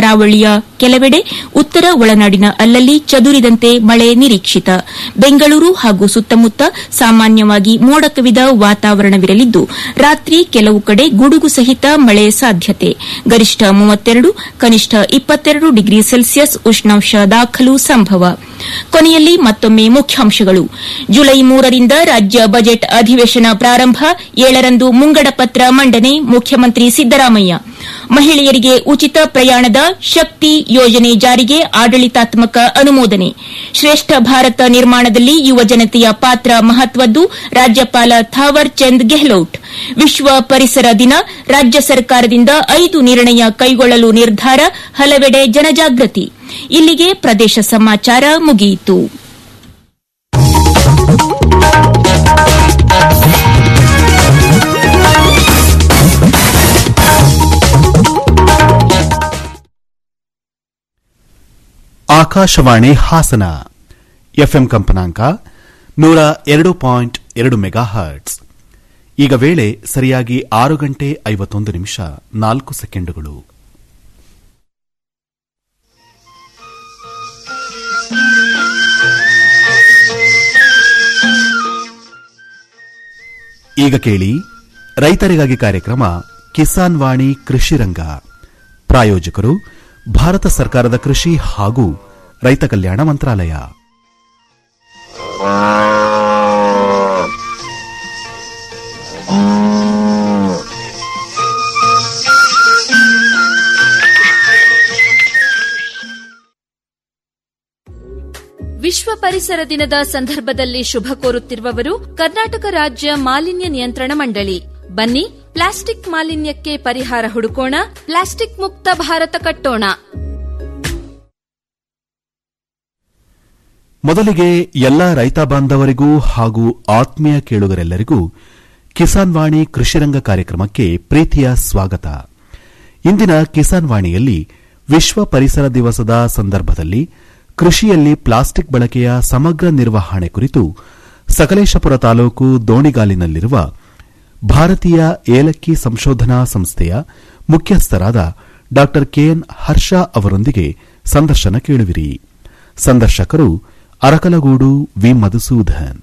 ಕರಾವಳಿಯ ಕೆಲವೆಡೆ ಉತ್ತರ ಒಳನಾಡಿನ ಅಲ್ಲಲ್ಲಿ ಚದುರಿದಂತೆ ಮಳೆ ನಿರೀಕ್ಷಿತ ಬೆಂಗಳೂರು ಹಾಗೂ ಸುತ್ತಮುತ್ತ ಸಾಮಾನ್ಯವಾಗಿ ಮೋಡ ಕವಿದ ವಾತಾವರಣವಿರಲಿದ್ದು ರಾತ್ರಿ ಕೆಲವು ಕಡೆ ಗುಡುಗು ಸಹಿತ ಮಳೆ ಸಾಧ್ಯತೆ ಗರಿಷ್ಠ ಮೂವತ್ತೆರಡು ಕನಿಷ್ಠ ಇಪ್ಪತ್ತೆರಡು ಡಿಗ್ರಿ ಸೆಲ್ಸಿಯಸ್ ಉಷ್ಣಾಂಶ ದಾಖಲು ಸಂಭವ ಕೊನೆಯಲ್ಲಿ ಮತ್ತೊಮ್ಮೆ ಮುಖ್ಯಾಂಶಗಳು ಜುಲೈ ಮೂರರಿಂದ ರಾಜ್ಯ ಬಜೆಟ್ ಅಧಿವೇಶನ ಪ್ರಾರಂಭ ಏಳರಂದು ಮುಂಗಡ ಪತ್ರ ಮಂಡನೆ ಮುಖ್ಯಮಂತ್ರಿ ಸಿದ್ದರಾಮಯ್ಯ ಮಹಿಳೆಯರಿಗೆ ಉಚಿತ ಪ್ರಯಾಣದ ಶಕ್ತಿ ಯೋಜನೆ ಜಾರಿಗೆ ಆಡಳಿತಾತ್ಮಕ ಅನುಮೋದನೆ ಶ್ರೇಷ್ಠ ಭಾರತ ನಿರ್ಮಾಣದಲ್ಲಿ ಯುವಜನತೆಯ ಪಾತ್ರ ಮಹತ್ವದ್ದು ರಾಜ್ಯಪಾಲ ಥಾವರ್ ಚಂದ್ ಗೆಹ್ಲೋಟ್ ವಿಶ್ವ ಪರಿಸರ ದಿನ ರಾಜ್ಯ ಸರ್ಕಾರದಿಂದ ಐದು ನಿರ್ಣಯ ಕೈಗೊಳ್ಳಲು ನಿರ್ಧಾರ ಹಲವೆಡೆ ಜನಜಾಗೃತಿ ಇಲ್ಲಿಗೆ ಪ್ರದೇಶ ಸಮಾಚಾರ ಮುಗಿಯಿತು ಆಕಾಶವಾಣಿ ಹಾಸನ ಎಫ್ಎಂ ಕಂಪನಾಂಕ ನೂರ ಎರಡು ಪಾಯಿಂಟ್ ಎರಡು ಮೆಗಾ ಹರ್ಟ್ಸ್ ಈಗ ವೇಳೆ ಸರಿಯಾಗಿ ಆರು ಗಂಟೆ ಐವತ್ತೊಂದು ನಿಮಿಷ ನಾಲ್ಕು ಸೆಕೆಂಡುಗಳು ಈಗ ಕೇಳಿ ರೈತರಿಗಾಗಿ ಕಾರ್ಯಕ್ರಮ ಕಿಸಾನ್ ವಾಣಿ ಕೃಷಿ ರಂಗ ಪ್ರಾಯೋಜಕರು ಭಾರತ ಸರ್ಕಾರದ ಕೃಷಿ ಹಾಗೂ ರೈತ ಕಲ್ಯಾಣ ಮಂತ್ರಾಲಯ ವಿಶ್ವ ಪರಿಸರ ದಿನದ ಸಂದರ್ಭದಲ್ಲಿ ಶುಭ ಕೋರುತ್ತಿರುವವರು ಕರ್ನಾಟಕ ರಾಜ್ಯ ಮಾಲಿನ್ಯ ನಿಯಂತ್ರಣ ಮಂಡಳಿ ಬನ್ನಿ ಪ್ಲಾಸ್ಟಿಕ್ ಮಾಲಿನ್ಯಕ್ಕೆ ಪರಿಹಾರ ಹುಡುಕೋಣ ಪ್ಲಾಸ್ಟಿಕ್ ಮುಕ್ತ ಭಾರತ ಕಟ್ಟೋಣ ಮೊದಲಿಗೆ ಎಲ್ಲ ರೈತ ಬಾಂಧವರಿಗೂ ಹಾಗೂ ಆತ್ಮೀಯ ಕೇಳುಗರೆಲ್ಲರಿಗೂ ಕಿಸಾನ್ ವಾಣಿ ಕೃಷಿರಂಗ ಕಾರ್ಯಕ್ರಮಕ್ಕೆ ಪ್ರೀತಿಯ ಸ್ವಾಗತ ಇಂದಿನ ಕಿಸಾನ್ ವಾಣಿಯಲ್ಲಿ ವಿಶ್ವ ಪರಿಸರ ದಿವಸದ ಸಂದರ್ಭದಲ್ಲಿ ಕೃಷಿಯಲ್ಲಿ ಪ್ಲಾಸ್ಟಿಕ್ ಬಳಕೆಯ ಸಮಗ್ರ ನಿರ್ವಹಣೆ ಕುರಿತು ಸಕಲೇಶಪುರ ತಾಲೂಕು ದೋಣಿಗಾಲಿನಲ್ಲಿರುವ ಭಾರತೀಯ ಏಲಕ್ಕಿ ಸಂಶೋಧನಾ ಸಂಸ್ಥೆಯ ಮುಖ್ಯಸ್ಥರಾದ ಡಾ ಕೆಎನ್ ಹರ್ಷ ಅವರೊಂದಿಗೆ ಸಂದರ್ಶನ ಕೇಳುವಿರಿ ಸಂದರ್ಶಕರು ಅರಕಲಗೂಡು ವಿ ಮಧುಸೂದನ್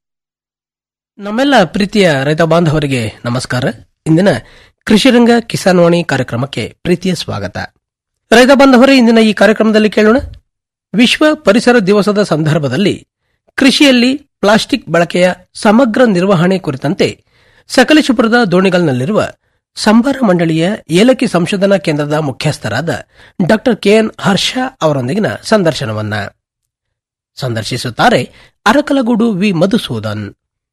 ನಮ್ಮೆಲ್ಲ ಪ್ರೀತಿಯ ರೈತ ಬಾಂಧವರಿಗೆ ನಮಸ್ಕಾರ ಇಂದಿನ ಕೃಷಿರಂಗ ಕಿಸಾನ್ ವಾಣಿ ಕಾರ್ಯಕ್ರಮಕ್ಕೆ ಪ್ರೀತಿಯ ಸ್ವಾಗತ ರೈತ ಬಾಂಧವರೇ ಇಂದಿನ ಈ ಕಾರ್ಯಕ್ರಮದಲ್ಲಿ ಕೇಳೋಣ ವಿಶ್ವ ಪರಿಸರ ದಿವಸದ ಸಂದರ್ಭದಲ್ಲಿ ಕೃಷಿಯಲ್ಲಿ ಪ್ಲಾಸ್ಟಿಕ್ ಬಳಕೆಯ ಸಮಗ್ರ ನಿರ್ವಹಣೆ ಕುರಿತಂತೆ ಸಕಲೇಶಪುರದ ದೋಣಿಗಲ್ನಲ್ಲಿರುವ ಸಂಬಾರ ಮಂಡಳಿಯ ಏಲಕ್ಕಿ ಸಂಶೋಧನಾ ಕೇಂದ್ರದ ಮುಖ್ಯಸ್ಥರಾದ ಡಾ ಕೆಎನ್ ಹರ್ಷ ಅವರೊಂದಿಗಿನ ಸಂದರ್ಶನವನ್ನ ಸಂದರ್ಶಿಸುತ್ತಾರೆ ಅರಕಲಗೂಡು ವಿ ಮಧುಸೂದನ್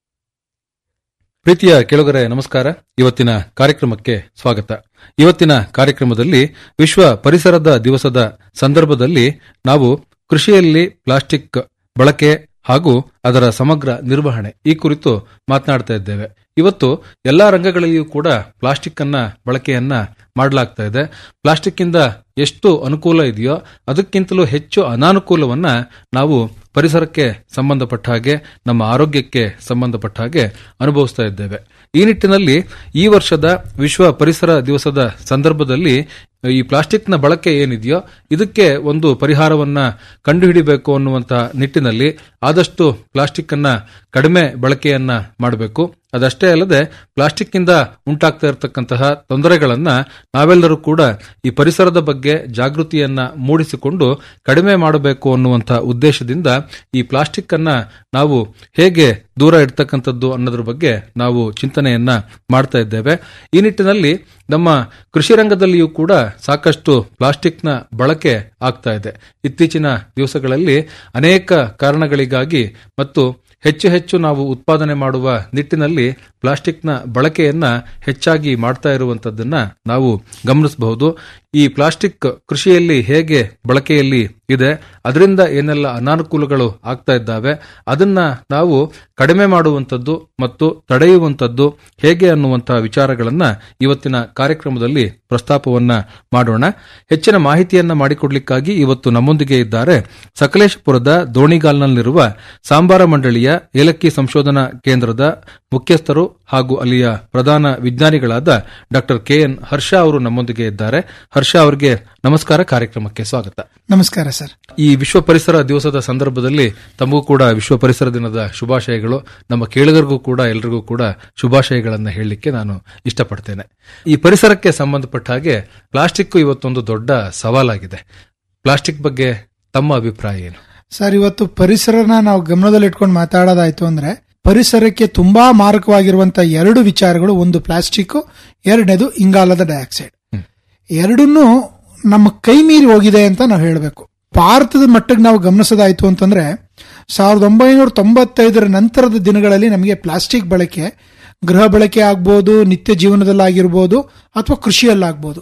ಪ್ರೀತಿಯ ಕೆಳಗರೆ ನಮಸ್ಕಾರ ಇವತ್ತಿನ ಕಾರ್ಯಕ್ರಮಕ್ಕೆ ಸ್ವಾಗತ ಇವತ್ತಿನ ಕಾರ್ಯಕ್ರಮದಲ್ಲಿ ವಿಶ್ವ ಪರಿಸರದ ದಿವಸದ ಸಂದರ್ಭದಲ್ಲಿ ನಾವು ಕೃಷಿಯಲ್ಲಿ ಪ್ಲಾಸ್ಟಿಕ್ ಬಳಕೆ ಹಾಗೂ ಅದರ ಸಮಗ್ರ ನಿರ್ವಹಣೆ ಈ ಕುರಿತು ಮಾತನಾಡ್ತಾ ಇದ್ದೇವೆ ಇವತ್ತು ಎಲ್ಲಾ ರಂಗಗಳಲ್ಲಿಯೂ ಕೂಡ ಪ್ಲಾಸ್ಟಿಕ್ ಅನ್ನ ಬಳಕೆಯನ್ನ ಮಾಡಲಾಗ್ತಾ ಇದೆ ಪ್ಲಾಸ್ಟಿಕ್ ಇಂದ ಎಷ್ಟು ಅನುಕೂಲ ಇದೆಯೋ ಅದಕ್ಕಿಂತಲೂ ಹೆಚ್ಚು ಅನಾನುಕೂಲವನ್ನ ನಾವು ಪರಿಸರಕ್ಕೆ ಸಂಬಂಧಪಟ್ಟ ಹಾಗೆ ನಮ್ಮ ಆರೋಗ್ಯಕ್ಕೆ ಸಂಬಂಧಪಟ್ಟ ಹಾಗೆ ಅನುಭವಿಸ್ತಾ ಇದ್ದೇವೆ ಈ ನಿಟ್ಟಿನಲ್ಲಿ ಈ ವರ್ಷದ ವಿಶ್ವ ಪರಿಸರ ದಿವಸದ ಸಂದರ್ಭದಲ್ಲಿ ಈ ಪ್ಲಾಸ್ಟಿಕ್ನ ಬಳಕೆ ಏನಿದೆಯೋ ಇದಕ್ಕೆ ಒಂದು ಪರಿಹಾರವನ್ನ ಕಂಡುಹಿಡಿಬೇಕು ಅನ್ನುವಂತ ನಿಟ್ಟಿನಲ್ಲಿ ಆದಷ್ಟು ಪ್ಲಾಸ್ಟಿಕ್ ಅನ್ನ ಕಡಿಮೆ ಬಳಕೆಯನ್ನ ಮಾಡಬೇಕು ಅದಷ್ಟೇ ಅಲ್ಲದೆ ಪ್ಲಾಸ್ಟಿಕ್ ಇಂದ ಉಂಟಾಗ್ತಾ ಇರತಕ್ಕಂತಹ ತೊಂದರೆಗಳನ್ನ ನಾವೆಲ್ಲರೂ ಕೂಡ ಈ ಪರಿಸರದ ಬಗ್ಗೆ ಜಾಗೃತಿಯನ್ನ ಮೂಡಿಸಿಕೊಂಡು ಕಡಿಮೆ ಮಾಡಬೇಕು ಅನ್ನುವಂತಹ ಉದ್ದೇಶದಿಂದ ಈ ಪ್ಲಾಸ್ಟಿಕ್ ಅನ್ನ ನಾವು ಹೇಗೆ ದೂರ ಇಡ್ತಕ್ಕಂಥದ್ದು ಅನ್ನೋದ್ರ ಬಗ್ಗೆ ನಾವು ಚಿಂತನೆಯನ್ನ ಮಾಡ್ತಾ ಇದ್ದೇವೆ ಈ ನಿಟ್ಟಿನಲ್ಲಿ ನಮ್ಮ ಕೃಷಿ ರಂಗದಲ್ಲಿಯೂ ಕೂಡ ಸಾಕಷ್ಟು ಪ್ಲಾಸ್ಟಿಕ್ನ ಬಳಕೆ ಆಗ್ತಾ ಇದೆ ಇತ್ತೀಚಿನ ದಿವಸಗಳಲ್ಲಿ ಅನೇಕ ಕಾರಣಗಳಿಗಾಗಿ ಮತ್ತು ಹೆಚ್ಚು ಹೆಚ್ಚು ನಾವು ಉತ್ಪಾದನೆ ಮಾಡುವ ನಿಟ್ಟಿನಲ್ಲಿ ಪ್ಲಾಸ್ಟಿಕ್ನ ಬಳಕೆಯನ್ನ ಹೆಚ್ಚಾಗಿ ಮಾಡ್ತಾ ಇರುವಂತದ್ದನ್ನ ನಾವು ಗಮನಿಸಬಹುದು ಈ ಪ್ಲಾಸ್ಟಿಕ್ ಕೃಷಿಯಲ್ಲಿ ಹೇಗೆ ಬಳಕೆಯಲ್ಲಿ ಇದೆ ಅದರಿಂದ ಏನೆಲ್ಲ ಅನಾನುಕೂಲಗಳು ಆಗ್ತಾ ಇದ್ದಾವೆ ಅದನ್ನ ನಾವು ಕಡಿಮೆ ಮಾಡುವಂತದ್ದು ಮತ್ತು ತಡೆಯುವಂತದ್ದು ಹೇಗೆ ಅನ್ನುವಂತಹ ವಿಚಾರಗಳನ್ನ ಇವತ್ತಿನ ಕಾರ್ಯಕ್ರಮದಲ್ಲಿ ಪ್ರಸ್ತಾಪವನ್ನ ಮಾಡೋಣ ಹೆಚ್ಚಿನ ಮಾಹಿತಿಯನ್ನ ಮಾಡಿಕೊಡ್ಲಿಕ್ಕಾಗಿ ಇವತ್ತು ನಮ್ಮೊಂದಿಗೆ ಇದ್ದಾರೆ ಸಕಲೇಶಪುರದ ದೋಣಿಗಾಲ್ನಲ್ಲಿರುವ ಸಾಂಬಾರ ಮಂಡಳಿಯ ಏಲಕ್ಕಿ ಸಂಶೋಧನಾ ಕೇಂದ್ರದ ಮುಖ್ಯಸ್ಥರು ಹಾಗೂ ಅಲ್ಲಿಯ ಪ್ರಧಾನ ವಿಜ್ಞಾನಿಗಳಾದ ಡಾಕ್ಟರ್ ಕೆ ಎನ್ ಹರ್ಷ ಅವರು ನಮ್ಮೊಂದಿಗೆ ಇದ್ದಾರೆ ಹರ್ಷ ಅವರಿಗೆ ನಮಸ್ಕಾರ ಕಾರ್ಯಕ್ರಮಕ್ಕೆ ಸ್ವಾಗತ ನಮಸ್ಕಾರ ಸರ್ ಈ ವಿಶ್ವ ಪರಿಸರ ದಿವಸದ ಸಂದರ್ಭದಲ್ಲಿ ತಮಗೂ ಕೂಡ ವಿಶ್ವ ಪರಿಸರ ದಿನದ ಶುಭಾಶಯಗಳು ನಮ್ಮ ಕೇಳುಗರಿಗೂ ಕೂಡ ಎಲ್ರಿಗೂ ಕೂಡ ಶುಭಾಶಯಗಳನ್ನು ಹೇಳಲಿಕ್ಕೆ ನಾನು ಇಷ್ಟಪಡ್ತೇನೆ ಈ ಪರಿಸರಕ್ಕೆ ಸಂಬಂಧಪಟ್ಟ ಹಾಗೆ ಪ್ಲಾಸ್ಟಿಕ್ ಇವತ್ತೊಂದು ದೊಡ್ಡ ಸವಾಲಾಗಿದೆ ಪ್ಲಾಸ್ಟಿಕ್ ಬಗ್ಗೆ ತಮ್ಮ ಅಭಿಪ್ರಾಯ ಏನು ಸರ್ ಇವತ್ತು ಪರಿಸರನ ನಾವು ಗಮನದಲ್ಲಿ ಇಟ್ಕೊಂಡು ಮಾತಾಡೋದಾಯ್ತು ಅಂದ್ರೆ ಪರಿಸರಕ್ಕೆ ತುಂಬಾ ಮಾರಕವಾಗಿರುವಂತ ಎರಡು ವಿಚಾರಗಳು ಒಂದು ಪ್ಲಾಸ್ಟಿಕ್ ಎರಡನೇದು ಇಂಗಾಲದ ಡೈಆಕ್ಸೈಡ್ ಎರಡನ್ನೂ ನಮ್ಮ ಕೈ ಮೀರಿ ಹೋಗಿದೆ ಅಂತ ನಾವು ಹೇಳಬೇಕು ಭಾರತದ ಮಟ್ಟಕ್ಕೆ ನಾವು ಗಮನಿಸೋದಾಯ್ತು ಅಂತಂದ್ರೆ ಸಾವಿರದ ಒಂಬೈನೂರ ತೊಂಬತ್ತೈದರ ನಂತರದ ದಿನಗಳಲ್ಲಿ ನಮಗೆ ಪ್ಲಾಸ್ಟಿಕ್ ಬಳಕೆ ಗೃಹ ಬಳಕೆ ಆಗ್ಬೋದು ನಿತ್ಯ ಜೀವನದಲ್ಲಾಗಿರ್ಬೋದು ಅಥವಾ ಕೃಷಿಯಲ್ಲಾಗ್ಬೋದು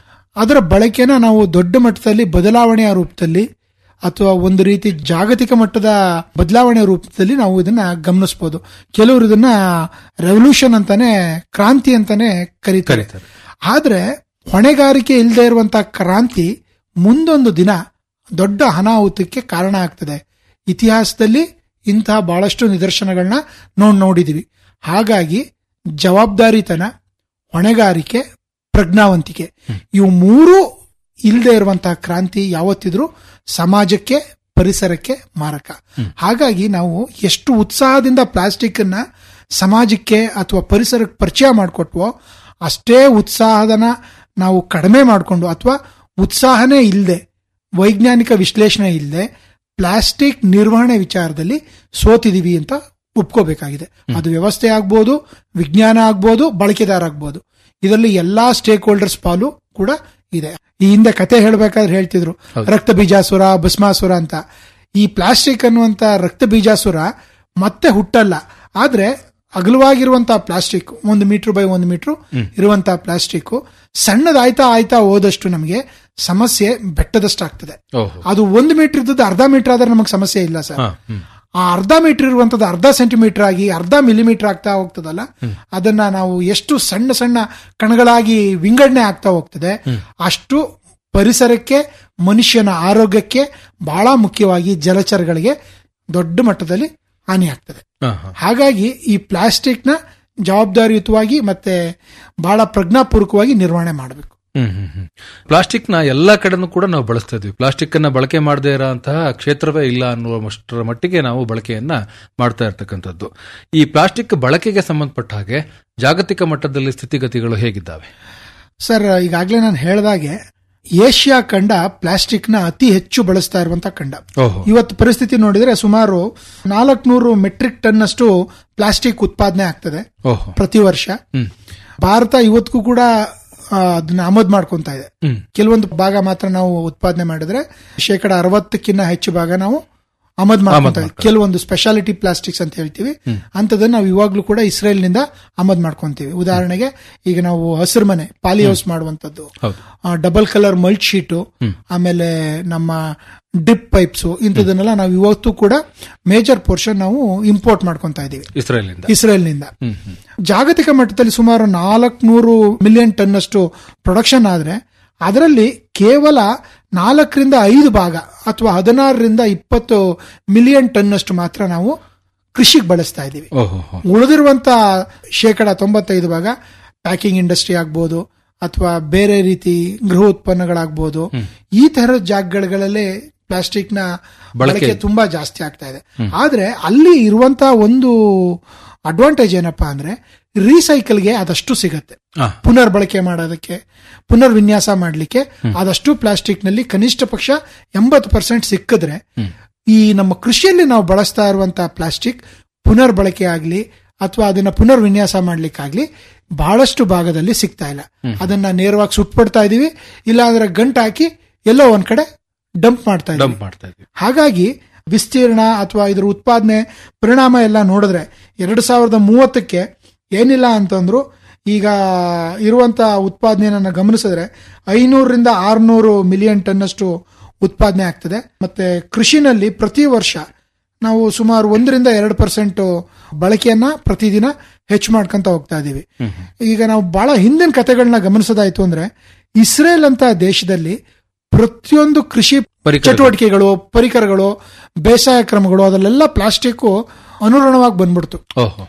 ಅದರ ಬಳಕೆನ ನಾವು ದೊಡ್ಡ ಮಟ್ಟದಲ್ಲಿ ಬದಲಾವಣೆಯ ರೂಪದಲ್ಲಿ ಅಥವಾ ಒಂದು ರೀತಿ ಜಾಗತಿಕ ಮಟ್ಟದ ಬದಲಾವಣೆ ರೂಪದಲ್ಲಿ ನಾವು ಇದನ್ನ ಗಮನಿಸಬಹುದು ಕೆಲವರು ಇದನ್ನ ರೆವಲ್ಯೂಷನ್ ಅಂತಾನೆ ಕ್ರಾಂತಿ ಅಂತಾನೆ ಕರೀತಾರೆ ಕರೀತಾರೆ. ಆದ್ರೆ ಹೊಣೆಗಾರಿಕೆ ಇಲ್ಲದೆ ಇರುವಂತಹ ಕ್ರಾಂತಿ ಮುಂದೊಂದು ದಿನ ದೊಡ್ಡ ಅನಾಹುತಕ್ಕೆ ಕಾರಣ ಆಗ್ತದೆ ಇತಿಹಾಸದಲ್ಲಿ ಇಂತಹ ಬಹಳಷ್ಟು ನಿದರ್ಶನಗಳನ್ನ ನೋಡ್ ನೋಡಿದೀವಿ ಹಾಗಾಗಿ ಜವಾಬ್ದಾರಿತನ ಹೊಣೆಗಾರಿಕೆ ಪ್ರಜ್ಞಾವಂತಿಕೆ ಇವು ಮೂರು ಇಲ್ಲದೆ ಇರುವಂತಹ ಕ್ರಾಂತಿ ಯಾವತ್ತಿದ್ರೂ ಸಮಾಜಕ್ಕೆ ಪರಿಸರಕ್ಕೆ ಮಾರಕ ಹಾಗಾಗಿ ನಾವು ಎಷ್ಟು ಉತ್ಸಾಹದಿಂದ ಪ್ಲಾಸ್ಟಿಕ್ ಅನ್ನ ಸಮಾಜಕ್ಕೆ ಅಥವಾ ಪರಿಸರಕ್ಕೆ ಪರಿಚಯ ಮಾಡಿಕೊಟ್ವೋ ಅಷ್ಟೇ ಉತ್ಸಾಹದನ ನಾವು ಕಡಿಮೆ ಮಾಡಿಕೊಂಡು ಅಥವಾ ಉತ್ಸಾಹನೇ ಇಲ್ಲದೆ ವೈಜ್ಞಾನಿಕ ವಿಶ್ಲೇಷಣೆ ಇಲ್ಲದೆ ಪ್ಲಾಸ್ಟಿಕ್ ನಿರ್ವಹಣೆ ವಿಚಾರದಲ್ಲಿ ಸೋತಿದೀವಿ ಅಂತ ಒಪ್ಕೋಬೇಕಾಗಿದೆ ಅದು ವ್ಯವಸ್ಥೆ ಆಗ್ಬೋದು ವಿಜ್ಞಾನ ಆಗ್ಬೋದು ಬಳಕೆದಾರ ಆಗ್ಬೋದು ಇದರಲ್ಲಿ ಎಲ್ಲಾ ಸ್ಟೇಕ್ ಹೋಲ್ಡರ್ಸ್ ಪಾಲು ಕೂಡ ಇದೆ ಈ ಹಿಂದೆ ಕತೆ ಹೇಳ್ಬೇಕಾದ್ರೆ ಹೇಳ್ತಿದ್ರು ರಕ್ತ ಬೀಜಾಸುರ ಭಸ್ಮಾಸುರ ಅಂತ ಈ ಪ್ಲಾಸ್ಟಿಕ್ ಅನ್ನುವಂತ ರಕ್ತ ಬೀಜಾಸುರ ಮತ್ತೆ ಹುಟ್ಟಲ್ಲ ಆದ್ರೆ ಅಗಲವಾಗಿರುವಂತಹ ಪ್ಲಾಸ್ಟಿಕ್ ಒಂದು ಮೀಟರ್ ಬೈ ಒಂದು ಮೀಟರ್ ಇರುವಂತಹ ಪ್ಲಾಸ್ಟಿಕ್ ಸಣ್ಣದಾಯ್ತಾ ಆಯ್ತಾ ಹೋದಷ್ಟು ನಮಗೆ ಸಮಸ್ಯೆ ಬೆಟ್ಟದಷ್ಟಾಗ್ತದೆ ಓಹೋ ಅದು ಒಂದು ಮೀಟರ್ ಇದ್ದದ್ದು ಅರ್ಧ ಮೀಟರ್ ಆದ್ರೆ ನಮಗೆ ಸಮಸ್ಯೆ ಇಲ್ಲ ಸರ್ ಹಾ, ಹ್ಮ್. ಆ ಅರ್ಧ ಮೀಟರ್ ಇರುವಂತದ್ದು ಅರ್ಧ ಸೆಂಟಿಮೀಟರ್ ಆಗಿ ಅರ್ಧ ಮಿಲಿಮೀಟರ್ ಆಗ್ತಾ ಹೋಗ್ತದಲ್ಲ ಅದನ್ನ ನಾವು ಎಷ್ಟು ಸಣ್ಣ ಸಣ್ಣ ಕಣಗಳಾಗಿ ವಿಂಗಡಣೆ ಆಗ್ತಾ ಹೋಗ್ತದೆ ಅಷ್ಟು ಪರಿಸರಕ್ಕೆ ಮನುಷ್ಯನ ಆರೋಗ್ಯಕ್ಕೆ ಬಹಳ ಮುಖ್ಯವಾಗಿ ಜಲಚರಗಳಿಗೆ ದೊಡ್ಡ ಮಟ್ಟದಲ್ಲಿ ಹಾನಿ ಆಗ್ತದೆ ಹಾ, ಹಾ. ಹಾಗಾಗಿ ಈ ಪ್ಲಾಸ್ಟಿಕ್ ನ ಜವಾಬ್ದಾರಿಯುತವಾಗಿ ಮತ್ತೆ ಬಹಳ ಪ್ರಜ್ಞಾಪೂರ್ವಕವಾಗಿ ನಿರ್ವಹಣೆ ಮಾಡಬೇಕು ಹ್ಮ್ ಹ್ಮ್ ಹ್ಮ್. ಪ್ಲಾಸ್ಟಿಕ್ ನ ಎಲ್ಲಾ ಕಡೆನೂ ಕೂಡ ನಾವು ಬಳಸ್ತಾ ಇದ್ವಿ ಪ್ಲಾಸ್ಟಿಕ್ ಅನ್ನ ಬಳಕೆ ಮಾಡದೇ ಇರೋಂತಹ ಕ್ಷೇತ್ರವೇ ಇಲ್ಲ ಅನ್ನುವಷ್ಟರ ಮಟ್ಟಿಗೆ ನಾವು ಬಳಕೆಯನ್ನ ಮಾಡ್ತಾ ಇರ್ತಕ್ಕಂಥದ್ದು ಈ ಪ್ಲಾಸ್ಟಿಕ್ ಬಳಕೆಗೆ ಸಂಬಂಧಪಟ್ಟ ಹಾಗೆ ಜಾಗತಿಕ ಮಟ್ಟದಲ್ಲಿ ಸ್ಥಿತಿಗತಿಗಳು ಹೇಗಿದ್ದಾವೆ ಸರ್ ಈಗಾಗಲೇ ನಾನು ಹೇಳ್ದಾಗೆ ಏಷ್ಯಾ ಖಂಡ ಪ್ಲಾಸ್ಟಿಕ್ ನ ಅತಿ ಹೆಚ್ಚು ಬಳಸ್ತಾ ಇರುವಂತ ಖಂಡ ಓಹೋ ಇವತ್ತು ಪರಿಸ್ಥಿತಿ ನೋಡಿದ್ರೆ ಸುಮಾರು ನಾಲ್ಕನೂರು ಮೆಟ್ರಿಕ್ ಟನ್ ಅಷ್ಟು ಪ್ಲಾಸ್ಟಿಕ್ ಉತ್ಪಾದನೆ ಆಗ್ತದೆ ಓಹೋ ಪ್ರತಿ ವರ್ಷ ಹ್ಮ್ ಭಾರತ ಇವತ್ತಿಗೂ ಕೂಡ ಆ, ಅದನ್ನ ಆಮದು ಮಾಡ್ಕೊಂತ ಇದೆ ಹ್ಮ್ ಕೆಲವೊಂದು ಭಾಗ ಮಾತ್ರ ನಾವು ಉತ್ಪಾದನೆ ಮಾಡಿದ್ರೆ ಶೇಕಡ ಅರವತ್ತಕ್ಕಿಂತ ಹೆಚ್ಚು ಭಾಗ ನಾವು ಆಮದು ಮಾಡ್ಕೊಂತ ಇದ್ದೀವಿ ಕೆಲವೊಂದು ಸ್ಪೆಷಾಲಿಟಿ ಪ್ಲಾಸ್ಟಿಕ್ಸ್ ಅಂತ ಹೇಳ್ತೀವಿ ಅಂತದನ್ನ ನಾವು ಇವಾಗ್ಲೂ ಕೂಡ ಇಸ್ರೇಲ್ ನಿಂದ ಆಮದು ಮಾಡ್ಕೊಂತೀವಿ ಉದಾಹರಣೆಗೆ ಈಗ ನಾವು ಹಸಿರು ಮನೆ ಪಾಲಿ ಹೌಸ್ ಮಾಡುವಂತದ್ದು ಹೌದು ಡಬಲ್ ಕಲರ್ ಮಲ್ಟ್ ಶೀಟು ಆಮೇಲೆ ನಮ್ಮ ಡ್ರಿಪ್ ಪೈಪ್ಸ್ ಇಂಥದನ್ನೆಲ್ಲ ನಾವು ಇವತ್ತು ಕೂಡ ಮೇಜರ್ ಪೋರ್ಷನ್ ನಾವು ಇಂಪೋರ್ಟ್ ಮಾಡ್ಕೊಂತ ಇದೀವಿ ಇಸ್ರೇಲಿಂದ ಇಸ್ರೇಲ್ ನಿಂದ ಹ್ಮ್ ಹ್ಮ್ ಜಾಗತಿಕ ಮಟ್ಟದಲ್ಲಿ ಸುಮಾರು ನಾಲ್ಕನೂರು ಮಿಲಿಯನ್ ಟನ್ ಅಷ್ಟು ಪ್ರೊಡಕ್ಷನ್ ಆದ್ರೆ ಅದರಲ್ಲಿ ಕೇವಲ ನಾಲ್ಕರಿಂದ ಐದು ಭಾಗ ಅಥವಾ ಹದಿನಾರರಿಂದ ಇಪ್ಪತ್ತು ಮಿಲಿಯನ್ ಟನ್ ಅಷ್ಟು ಮಾತ್ರ ನಾವು ಕೃಷಿಗೆ ಬಳಸ್ತಾ ಇದ್ದೀವಿ ಓಹೋ ಹೋ. ಉಳಿದಿರುವಂತ ಶೇಕಡ ತೊಂಬತ್ತೈದು ಭಾಗ ಪ್ಯಾಕಿಂಗ್ ಇಂಡಸ್ಟ್ರಿ ಆಗ್ಬೋದು ಅಥವಾ ಬೇರೆ ರೀತಿ ಗೃಹ ಉತ್ಪನ್ನಗಳಾಗ್ಬೋದು ಈ ತರದ ಜಾಗಗಳಲ್ಲಿ ಪ್ಲಾಸ್ಟಿಕ್ ನ ಬಳಕೆ ತುಂಬಾ ಜಾಸ್ತಿ ಆಗ್ತಾ ಇದೆ ಆದ್ರೆ ಅಲ್ಲಿ ಇರುವಂತ ಒಂದು ಅಡ್ವಾಂಟೇಜ್ ಏನಪ್ಪಾ ಅಂದ್ರೆ ರೀಸೈಕಲ್ಗೆ ಅದಷ್ಟು ಸಿಗತ್ತೆ ಆ, ಪುನರ್ ಬಳಕೆ ಮಾಡೋದಕ್ಕೆ ಪುನರ್ ವಿನ್ಯಾಸ ಮಾಡಲಿಕ್ಕೆ ಆದಷ್ಟು ಪ್ಲಾಸ್ಟಿಕ್ ನಲ್ಲಿ ಕನಿಷ್ಠ ಪಕ್ಷ ಎಂಬತ್ತು ಪರ್ಸೆಂಟ್ ಸಿಕ್ಕಿದ್ರೆ ಈ ನಮ್ಮ ಕೃಷಿಯಲ್ಲಿ ನಾವು ಬಳಸ್ತಾ ಇರುವಂತಹ ಪ್ಲಾಸ್ಟಿಕ್ ಪುನರ್ ಬಳಕೆ ಆಗ್ಲಿ ಅಥವಾ ಅದನ್ನ ಪುನರ್ ವಿನ್ಯಾಸ ಮಾಡ್ಲಿಕ್ಕಾಗ್ಲಿ ಬಹಳಷ್ಟು ಭಾಗದಲ್ಲಿ ಸಿಗ್ತಾ ಇಲ್ಲ ಅದನ್ನ ನೇರವಾಗಿ ಸುಟ್ಬಿಡ್ತಾ ಇದೀವಿ ಇಲ್ಲ ಅಂದ್ರೆ ಗಂಟು ಹಾಕಿ ಎಲ್ಲೋ ಒಂದ್ ಕಡೆ ಡಂಪ್ ಮಾಡ್ತಾ ಇದೀವಿ ಡಂಪ್ ಮಾಡ್ತಾ ಇದ್ವಿ ಹಾಗಾಗಿ ವಿಸ್ತೀರ್ಣ ಅಥವಾ ಇದರ ಉತ್ಪಾದನೆ ಪರಿಣಾಮ ಎಲ್ಲ ನೋಡಿದ್ರೆ ಎರಡು ಸಾವಿರದ ಮೂವತ್ತಕ್ಕೆ ಏನಿಲ್ಲ ಅಂತಂದ್ರು ಈಗ ಇರುವಂತ ಉತ್ಪಾದನೆಯನ್ನ ಗಮನಿಸಿದ್ರೆ ಐನೂರರಿಂದ ಆರ್ನೂರು ಮಿಲಿಯನ್ ಟನ್ ಅಷ್ಟು ಉತ್ಪಾದನೆ ಆಗ್ತದೆ ಮತ್ತೆ ಕೃಷಿನಲ್ಲಿ ಪ್ರತಿ ವರ್ಷ ನಾವು ಸುಮಾರು ಒಂದರಿಂದ ಎರಡು ಪರ್ಸೆಂಟ್ ಬಳಕೆಯನ್ನ ಪ್ರತಿದಿನ ಹೆಚ್ಚು ಮಾಡ್ಕೊಂತ ಹೋಗ್ತಾ ಇದೀವಿ ಈಗ ನಾವು ಬಹಳ ಹಿಂದಿನ ಕಥೆಗಳನ್ನ ಗಮನಿಸೋದಾಯ್ತು ಅಂದ್ರೆ ಇಸ್ರೇಲ್ ಅಂತ ದೇಶದಲ್ಲಿ ಪ್ರತಿಯೊಂದು ಕೃಷಿ ಪರಿಕರಗಳು. ಚಟುವಟಿಕೆಗಳು ಪರಿಕರಗಳು ಬೇಸಾಯ ಕ್ರಮಗಳು ಅದರಲ್ಲೆಲ್ಲ ಪ್ಲಾಸ್ಟಿಕ್ ಅನುರಣವಾಗಿ ಬಂದ್ಬಿಡ್ತು ಓಹೋ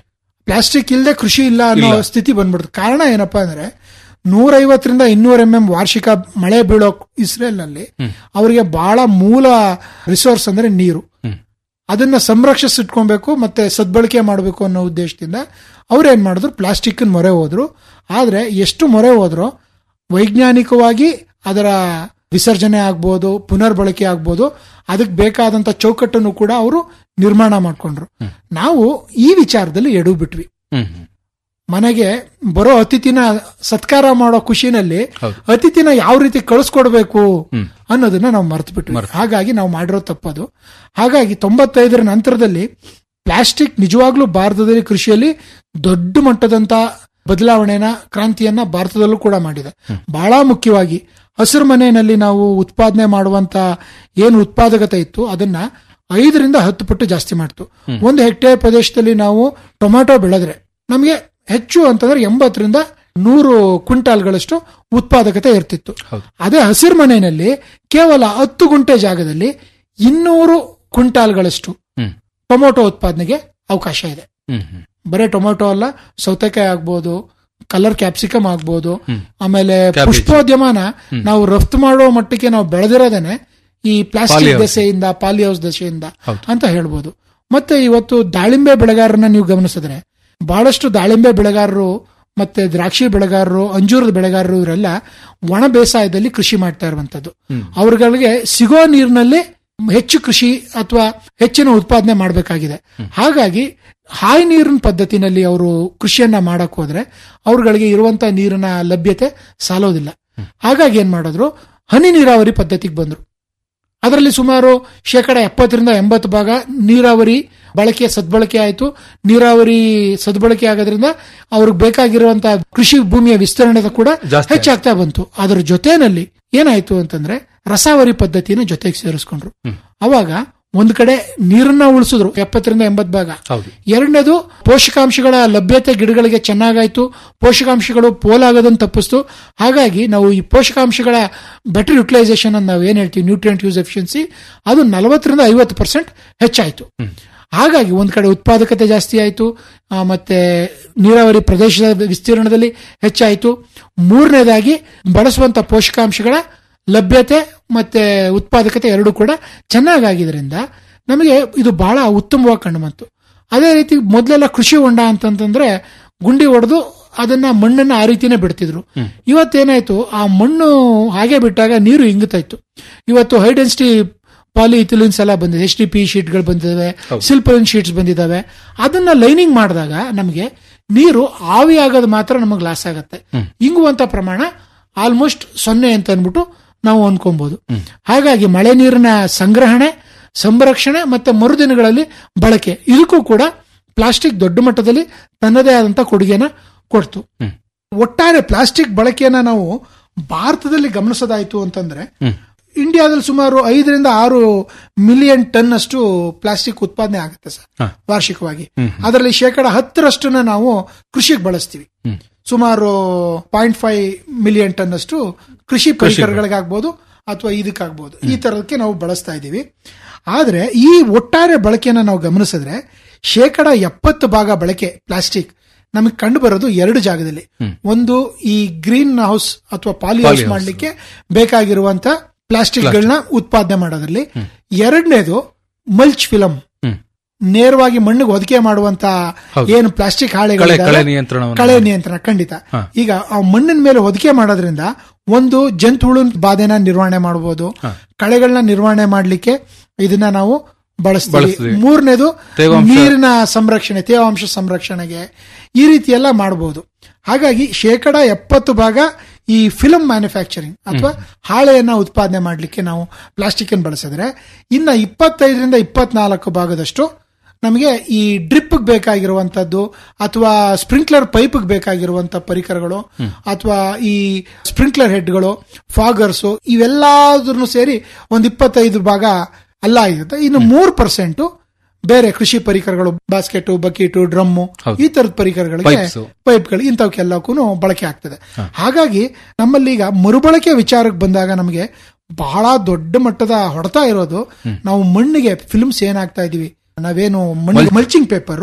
ಪ್ಲಾಸ್ಟಿಕ್ ಇಲ್ಲದೆ ಕೃಷಿ ಇಲ್ಲ ಅನ್ನೋ ಇಲ್ಲ. ಸ್ಥಿತಿ ಬಂದ್ಬಿಡ್ತು ಕಾರಣ ಏನಪ್ಪಾ ಅಂದ್ರೆ ನೂರೈವತ್ತರಿಂದ ಇನ್ನೂರ ಎಂ ಎಂ ವಾರ್ಷಿಕ ಮಳೆ ಬೀಳೋ ಇಸ್ರೇಲ್ ನಲ್ಲಿ ಅವರಿಗೆ ಬಹಳ ಮೂಲ ರಿಸೋರ್ಸ್ ಅಂದ್ರೆ ನೀರು ಅದನ್ನ ಸಂರಕ್ಷಿಸಿಟ್ಕೊಬೇಕು ಮತ್ತೆ ಸದ್ಬಳಕೆ ಮಾಡಬೇಕು ಅನ್ನೋ ಉದ್ದೇಶದಿಂದ ಅವ್ರು ಏನ್ ಮಾಡಿದ್ರು ಪ್ಲಾಸ್ಟಿಕ್ ಮೊರೆ ಹೋದ್ರು ಆದ್ರೆ ಎಷ್ಟು ಮೊರೆ ಹೋದ್ರು ವೈಜ್ಞಾನಿಕವಾಗಿ ಅದರ ವಿಸರ್ಜನೆ ಆಗ್ಬೋದು ಪುನರ್ಬಳಕೆ ಆಗ್ಬೋದು ಅದಕ್ಕೆ ಬೇಕಾದಂತ ಚೌಕಟ್ಟನ್ನು ಕೂಡ ಅವರು ನಿರ್ಮಾಣ ಮಾಡ್ಕೊಂಡ್ರು ನಾವು ಈ ವಿಚಾರದಲ್ಲಿ ಎಡು ಬಿಟ್ವಿ ಹ್ಮ್ ಹ್ಮ್. ಮನೆಗೆ ಬರೋ ಅತಿಥಿನ ಸತ್ಕಾರ ಮಾಡೋ ಖುಷಿನಲ್ಲಿ ಹೌದು. ಅತಿಥಿನ ಯಾವ ರೀತಿ ಕಳಿಸ್ಕೊಡ್ಬೇಕು ಹ್ಮ್. ಅನ್ನೋದನ್ನ ನಾವು ಮರ್ತು ಬಿಟ್ವಿ ಹಾಗಾಗಿ ನಾವು ಮಾಡಿರೋ ತಪ್ಪದು ಹಾಗಾಗಿ ತೊಂಬತ್ತೈದರ ನಂತರದಲ್ಲಿ ಪ್ಲಾಸ್ಟಿಕ್ ನಿಜವಾಗ್ಲೂ ಭಾರತದಲ್ಲಿ ಕೃಷಿಯಲ್ಲಿ ದೊಡ್ಡ ಮಟ್ಟದಂತ ಬದಲಾವಣೆನ ಕ್ರಾಂತಿಯನ್ನ ಭಾರತದಲ್ಲೂ ಕೂಡ ಮಾಡಿದೆ ಬಹಳ ಮುಖ್ಯವಾಗಿ ಹಸಿರು ಮನೆಯಲ್ಲಿ ನಾವು ಉತ್ಪಾದನೆ ಮಾಡುವಂತ ಏನು ಉತ್ಪಾದಕತೆ ಇತ್ತು ಅದನ್ನ ಐದರಿಂದ ಹತ್ತು ಪಟ್ಟು ಜಾಸ್ತಿ ಮಾಡ್ತು ಒಂದು ಹೆಕ್ಟೇರ್ ಪ್ರದೇಶದಲ್ಲಿ ನಾವು ಟೊಮ್ಯಾಟೊ ಬೆಳೆದ್ರೆ ನಮಗೆ ಹೆಚ್ಚು ಅಂತಂದ್ರೆ ಎಂಬತ್ತರಿಂದ ನೂರು ಕ್ವಿಂಟಾಲ್ಗಳಷ್ಟು ಉತ್ಪಾದಕತೆ ಇರ್ತಿತ್ತು ಹೌದು. ಅದೇ ಹಸಿರು ಮನೆಯಲ್ಲಿ ಕೇವಲ ಹತ್ತು ಗುಂಟೆ ಜಾಗದಲ್ಲಿ ಇನ್ನೂರು ಕ್ವಿಂಟಾಲ್ಗಳಷ್ಟು ಹ್ಮ್. ಟೊಮೊಟೊ ಉತ್ಪಾದನೆಗೆ ಅವಕಾಶ ಇದೆ ಹ್ಮ್ ಹ್ಮ್. ಬರೇ ಟೊಮೊಟೊ ಅಲ್ಲ ಸೌತೆಕಾಯಿ ಆಗ್ಬೋದು ಕಲರ್ ಕ್ಯಾಪ್ಸಿಕಮ್ ಆಗ್ಬೋದು ಆಮೇಲೆ Cabbage. ಪುಷ್ಪೋದ್ಯಮನ ನಾವು ರಫ್ತು ಮಾಡೋ ಮಟ್ಟಕ್ಕೆ ನಾವು ಬೆಳೆದಿರೋದೇನೆ ಈ ಪ್ಲಾಸ್ಟಿಕ್ Polyhouse. ದೆಸೆಯಿಂದ ಪಾಲಿಹೌಸ್ ದೆಸೆಯಿಂದ ಹೌದು. ಅಂತ ಹೇಳ್ಬೋದು ಮತ್ತೆ ಇವತ್ತು ದಾಳಿಂಬೆ ಬೆಳೆಗಾರರನ್ನ ನೀವು ಗಮನಿಸಿದ್ರೆ ಬಹಳಷ್ಟು ದಾಳಿಂಬೆ ಬೆಳೆಗಾರರು ಮತ್ತೆ ದ್ರಾಕ್ಷಿ ಬೆಳೆಗಾರರು ಅಂಜೂರದ ಬೆಳೆಗಾರರು ಇವರೆಲ್ಲ ಒಣ ಬೇಸಾಯದಲ್ಲಿ ಕೃಷಿ ಮಾಡ್ತಾ ಇರುವಂತದ್ದು ಅವ್ರಗಳಿಗೆ ಸಿಗೋ ನೀರಿನಲ್ಲಿ ಹೆಚ್ಚು ಕೃಷಿ ಅಥವಾ ಹೆಚ್ಚಿನ ಉತ್ಪಾದನೆ ಮಾಡಬೇಕಾಗಿದೆ ಹಾಗಾಗಿ ಹಾಯ್ ನೀರಿನ ಪದ್ಧತಿನಲ್ಲಿ ಅವರು ಕೃಷಿಯನ್ನ ಮಾಡಕ್ ಹೋದ್ರೆ ಅವ್ರಗಳಿಗೆ ಇರುವಂತ ನೀರಿನ ಲಭ್ಯತೆ ಸಾಲೋದಿಲ್ಲ ಹಾಗಾಗಿ ಏನ್ ಮಾಡಿದ್ರು ಹನಿ ನೀರಾವರಿ ಪದ್ಧತಿಗೆ ಬಂದ್ರು ಅದರಲ್ಲಿ ಸುಮಾರು ಶೇಕಡ ಎಪ್ಪತ್ತರಿಂದ ಎಂಬತ್ತು ಭಾಗ ನೀರಾವರಿ ಬಳಕೆ ಸದ್ಬಳಕೆ ಆಯಿತು ನೀರಾವರಿ ಸದ್ಬಳಕೆ ಆಗೋದ್ರಿಂದ ಅವ್ರಿಗೆ ಬೇಕಾಗಿರುವಂತಹ ಕೃಷಿ ಭೂಮಿಯ ವಿಸ್ತರಣೆ ಕೂಡ ಜಾಸ್ತಿ ಹೆಚ್ಚಾಗ್ತಾ ಬಂತು ಅದರ ಜೊತೆನಲ್ಲಿ ಏನಾಯ್ತು ಅಂತಂದ್ರೆ ರಸಾವರಿ ಪದ್ಧತಿನ ಜೊತೆಗೆ ಸೇರಿಸ್ಕೊಂಡ್ರು ಅವಾಗ ಒಂದ್ ಕಡೆ ನೀರನ್ನ ಉಳಿಸಿದ್ರು ಎಪ್ಪತ್ತರಿಂದ ಎಂಬತ್ ಭಾಗ ಹೌದು. ಎರಡನೇದು ಪೋಷಕಾಂಶಗಳ ಲಭ್ಯತೆ ಗಿಡಗಳಿಗೆ ಚೆನ್ನಾಗಾಯ್ತು ಪೋಷಕಾಂಶಗಳು ಪೋಲಾಗೋದನ್ನು ತಪ್ಪಿಸ್ತು ಹಾಗಾಗಿ ನಾವು ಈ ಪೋಷಕಾಂಶಗಳ ಬೆಟರ್ ಯುಟಿಲೈಸೇಷನ್ ಅಂತ ನಾವು ಏನ್ ಹೇಳ್ತೀವಿ ನ್ಯೂಟ್ರಿಯೆಂಟ್ ಯೂಸ್ ಎಫಿಷಿಯನ್ಸಿ ಅದು ನಲವತ್ತರಿಂದ ಐವತ್ತು ಪರ್ಸೆಂಟ್ ಹೆಚ್ಚಾಯ್ತು ಹಾಗಾಗಿ ಒಂದ್ ಕಡೆ ಉತ್ಪಾದಕತೆ ಜಾಸ್ತಿ ಆಯ್ತು ಆ, ಮತ್ತೆ ನೀರಾವರಿ ಪ್ರದೇಶದ ವಿಸ್ತೀರ್ಣದಲ್ಲಿ ಹೆಚ್ಚಾಯ್ತು ಮೂರನೇದಾಗಿ ಬಳಸುವಂತ ಪೋಷಕಾಂಶಗಳ ಲಭ್ಯತೆ ಮತ್ತೆ ಉತ್ಪಾದಕತೆ ಎರಡೂ ಕೂಡ ಚೆನ್ನಾಗಾಗಿದ್ರಿಂದ ನಮಗೆ ಇದು ಬಹಳ ಉತ್ತಮವಾಗಿ ಕಂಡು ಬಂತು ಅದೇ ರೀತಿ ಮೊದಲೆಲ್ಲ ಕೃಷಿ ಹೊಂಡ ಅಂತಂತಂದ್ರೆ ಗುಂಡಿ ಹೊಡೆದು ಅದನ್ನ ಮಣ್ಣನ್ನ ಆ ರೀತಿನೇ ಬಿಡ್ತಿದ್ರು ಇವತ್ತೇನಾಯ್ತು ಆ ಮಣ್ಣು ಹಾಗೆ ಬಿಟ್ಟಾಗ ನೀರು ಇಂಗುತ್ತಾ ಇತ್ತು ಇವತ್ತು ಹೈ ಡೆನ್ಸಿಟಿ ಪಾಲಿಇಥಿಲಿನ್ಸ್ ಎಲ್ಲ ಬಂದಿದೆ ಎಚ್ ಡಿ ಪಿ ಶೀಟ್ಗಳು ಬಂದಿದ್ದಾವೆ ಸಿಲ್ಪಲಿನ್ ಶೀಟ್ಸ್ ಬಂದಿದ್ದಾವೆ ಅದನ್ನ ಲೈನಿಂಗ್ ಮಾಡಿದಾಗ ನಮಗೆ ನೀರು ಆವಿ ಆಗೋದು ಮಾತ್ರ ನಮಗೆ ಲಾಸ್ ಆಗತ್ತೆ ಇಂಗುವಂತ ಪ್ರಮಾಣ ಆಲ್ಮೋಸ್ಟ್ ಸೊನ್ನೆ ಅಂತ ಅಂದ್ಬಿಟ್ಟು ನಾವು ಅನ್ಕೊಬಹುದು ಹಾಗಾಗಿ ಮಳೆ ನೀರಿನ ಸಂಗ್ರಹಣೆ ಸಂರಕ್ಷಣೆ ಮತ್ತೆ ಮರುದಿನಗಳಲ್ಲಿ ಬಳಕೆ ಇದಕ್ಕೂ ಕೂಡ ಪ್ಲಾಸ್ಟಿಕ್ ದೊಡ್ಡ ಮಟ್ಟದಲ್ಲಿ ತನ್ನದೇ ಆದಂತ ಕೊಡುಗೆನ ಕೊಡ್ತು ಒಟ್ಟಾರೆ ಪ್ಲಾಸ್ಟಿಕ್ ಬಳಕೆಯನ್ನ ನಾವು ಭಾರತದಲ್ಲಿ ಗಮನಿಸೋದಾಯ್ತು ಅಂತಂದ್ರೆ ಇಂಡಿಯಾದಲ್ಲಿ ಸುಮಾರು ಐದರಿಂದ ಆರು ಮಿಲಿಯನ್ ಟನ್ ಅಷ್ಟು ಪ್ಲಾಸ್ಟಿಕ್ ಉತ್ಪಾದನೆ ಆಗುತ್ತೆ ಸರ್ ಹ. ವಾರ್ಷಿಕವಾಗಿ ಅದರಲ್ಲಿ ಶೇಕಡ ಹತ್ತರಷ್ಟನ್ನ ನಾವು ಕೃಷಿಗೆ ಬಳಸ್ತೀವಿ ಸುಮಾರು ಪಾಯಿಂಟ್ ಫೈವ್ ಮಿಲಿಯನ್ ಟನ್ ಅಷ್ಟು ಕೃಷಿ ಪರಿಕರಗಳಿಗಾಗ್ಬೋದು ಅಥವಾ ಇದಕ್ಕಾಗ್ಬೋದು ಈ ತರದಕ್ಕೆ ನಾವು ಬಳಸ್ತಾ ಇದ್ದೀವಿ ಆದ್ರೆ ಈ ಒಟ್ಟಾರೆ ಬಳಕೆಯನ್ನ ನಾವು ಗಮನಿಸಿದ್ರೆ ಶೇಕಡ ಎಪ್ಪತ್ತು ಭಾಗ ಬಳಕೆ ಪ್ಲಾಸ್ಟಿಕ್ ನಮಗೆ ಕಂಡು ಬರೋದು ಎರಡು ಜಾಗದಲ್ಲಿ ಒಂದು ಈ ಗ್ರೀನ್ ಹೌಸ್ ಅಥವಾ ಪಾಲಿ ಹೌಸ್ Polyhouse. ಮಾಡ್ಲಿಕ್ಕೆ ಬೇಕಾಗಿರುವಂತ ಪ್ಲಾಸ್ಟಿಕ್ಗಳನ್ನ ಉತ್ಪಾದನೆ ಮಾಡೋದ್ರಲ್ಲಿ ಎರಡನೇದು ಮಲ್ಚ್ ಫಿಲಂ ಹ್ಮ್. ನೇರವಾಗಿ ಮಣ್ಣಿಗೆ ಹೊದಿಕೆ ಮಾಡುವಂತ ಹೌದು. ಏನು ಪ್ಲಾಸ್ಟಿಕ್ ಕಳೆ ಹಾಳೆಗಳು ಕಳೆ ನಿಯಂತ್ರಣವನ್ನು ಕಳೆ ನಿಯಂತ್ರಣ ಖಂಡಿತ ಹಾ. ಈಗ ಆ ಮಣ್ಣಿನ ಮೇಲೆ ಹೊದಿಕೆ ಮಾಡೋದ್ರಿಂದ ಒಂದು ಜಂತುಹುಳು ಬಾಧೆನ ನಿರ್ವಹಣೆ ಮಾಡಬಹುದು ಕಳೆಗಳನ್ನ ನಿರ್ವಹಣೆ ಮಾಡ್ಲಿಕ್ಕೆ ಇದನ್ನ ನಾವು ಬಳಸ್ತೀವಿ ಬಳಸ್ತೀವಿ. ಮೂರನೇದು ತೇವಾಂಶ- ನೀರಿನ ಸಂರಕ್ಷಣೆ ತೇವಾಂಶ ಸಂರಕ್ಷಣೆಗೆ ಈ ರೀತಿ ಎಲ್ಲ ಮಾಡಬಹುದು ಹಾಗಾಗಿ ಶೇಕಡ ಎಪ್ಪತ್ತು ಭಾಗ ಈ ಫಿಲಂ ಮ್ಯಾನುಫ್ಯಾಕ್ಚರಿಂಗ್ ಅಥವಾ ಹಾಳೆಯನ್ನ ಉತ್ಪಾದನೆ ಮಾಡಲಿಕ್ಕೆ ನಾವು ಪ್ಲಾಸ್ಟಿಕ್ ಅನ್ನು ಬಳಸಿದ್ರೆ ಇನ್ನ ಇಪ್ಪತ್ತೈದರಿಂದ ಇಪ್ಪತ್ನಾಲ್ಕು ಭಾಗದಷ್ಟು ನಮಗೆ ಈ ಡ್ರಿಪ್ ಬೇಕಾಗಿರುವಂತದ್ದು ಅಥವಾ ಸ್ಪ್ರಿಂಕ್ಲರ್ ಪೈಪ್ ಬೇಕಾಗಿರುವಂತ ಪರಿಕರಗಳು ಅಥವಾ ಈ ಸ್ಪ್ರಿಂಕ್ಲರ್ ಹೆಡ್ಗಳು ಫಾಗರ್ಸ್ ಇವೆಲ್ಲದನ್ನು ಸೇರಿ ಒಂದ್ ಇಪ್ಪತ್ತೈದು ಭಾಗ ಅಲ್ಲ ಆಗಿರುತ್ತೆ ಇನ್ನು ಮೂರು ಪರ್ಸೆಂಟ್ ಬೇರೆ ಕೃಷಿ ಪರಿಕರಗಳು ಬಾಸ್ಕೆಟ್ ಬಕೀಟು ಡ್ರಮ್ಮು ಹೌದು. ಈ ತರದ ಪರಿಕರಗಳಿಗೆ Pipes. ಪೈಪ್ಗಳು ಇಂಥವಕ್ಕೆಲ್ಲಕ್ಕೂ ಬಳಕೆ ಆಗ್ತದೆ ಹಾಗಾಗಿ ನಮ್ಮಲ್ಲಿ ಈಗ ಮರುಬಳಕೆ ವಿಚಾರಕ್ಕೆ ಬಂದಾಗ ನಮಗೆ ಬಹಳ ದೊಡ್ಡ ಮಟ್ಟದ ಹೊಡೆತ ಇರೋದು ನಾವು ಮಣ್ಣಿಗೆ ಫಿಲ್ಮ್ಸ್ ಏನಾಗ್ತಾ ಇದೀವಿ ನಾವೇನು ಮಣ್ಣಿಗೆ ಮಲ್ಚಿಂಗ್ ಪೇಪರ್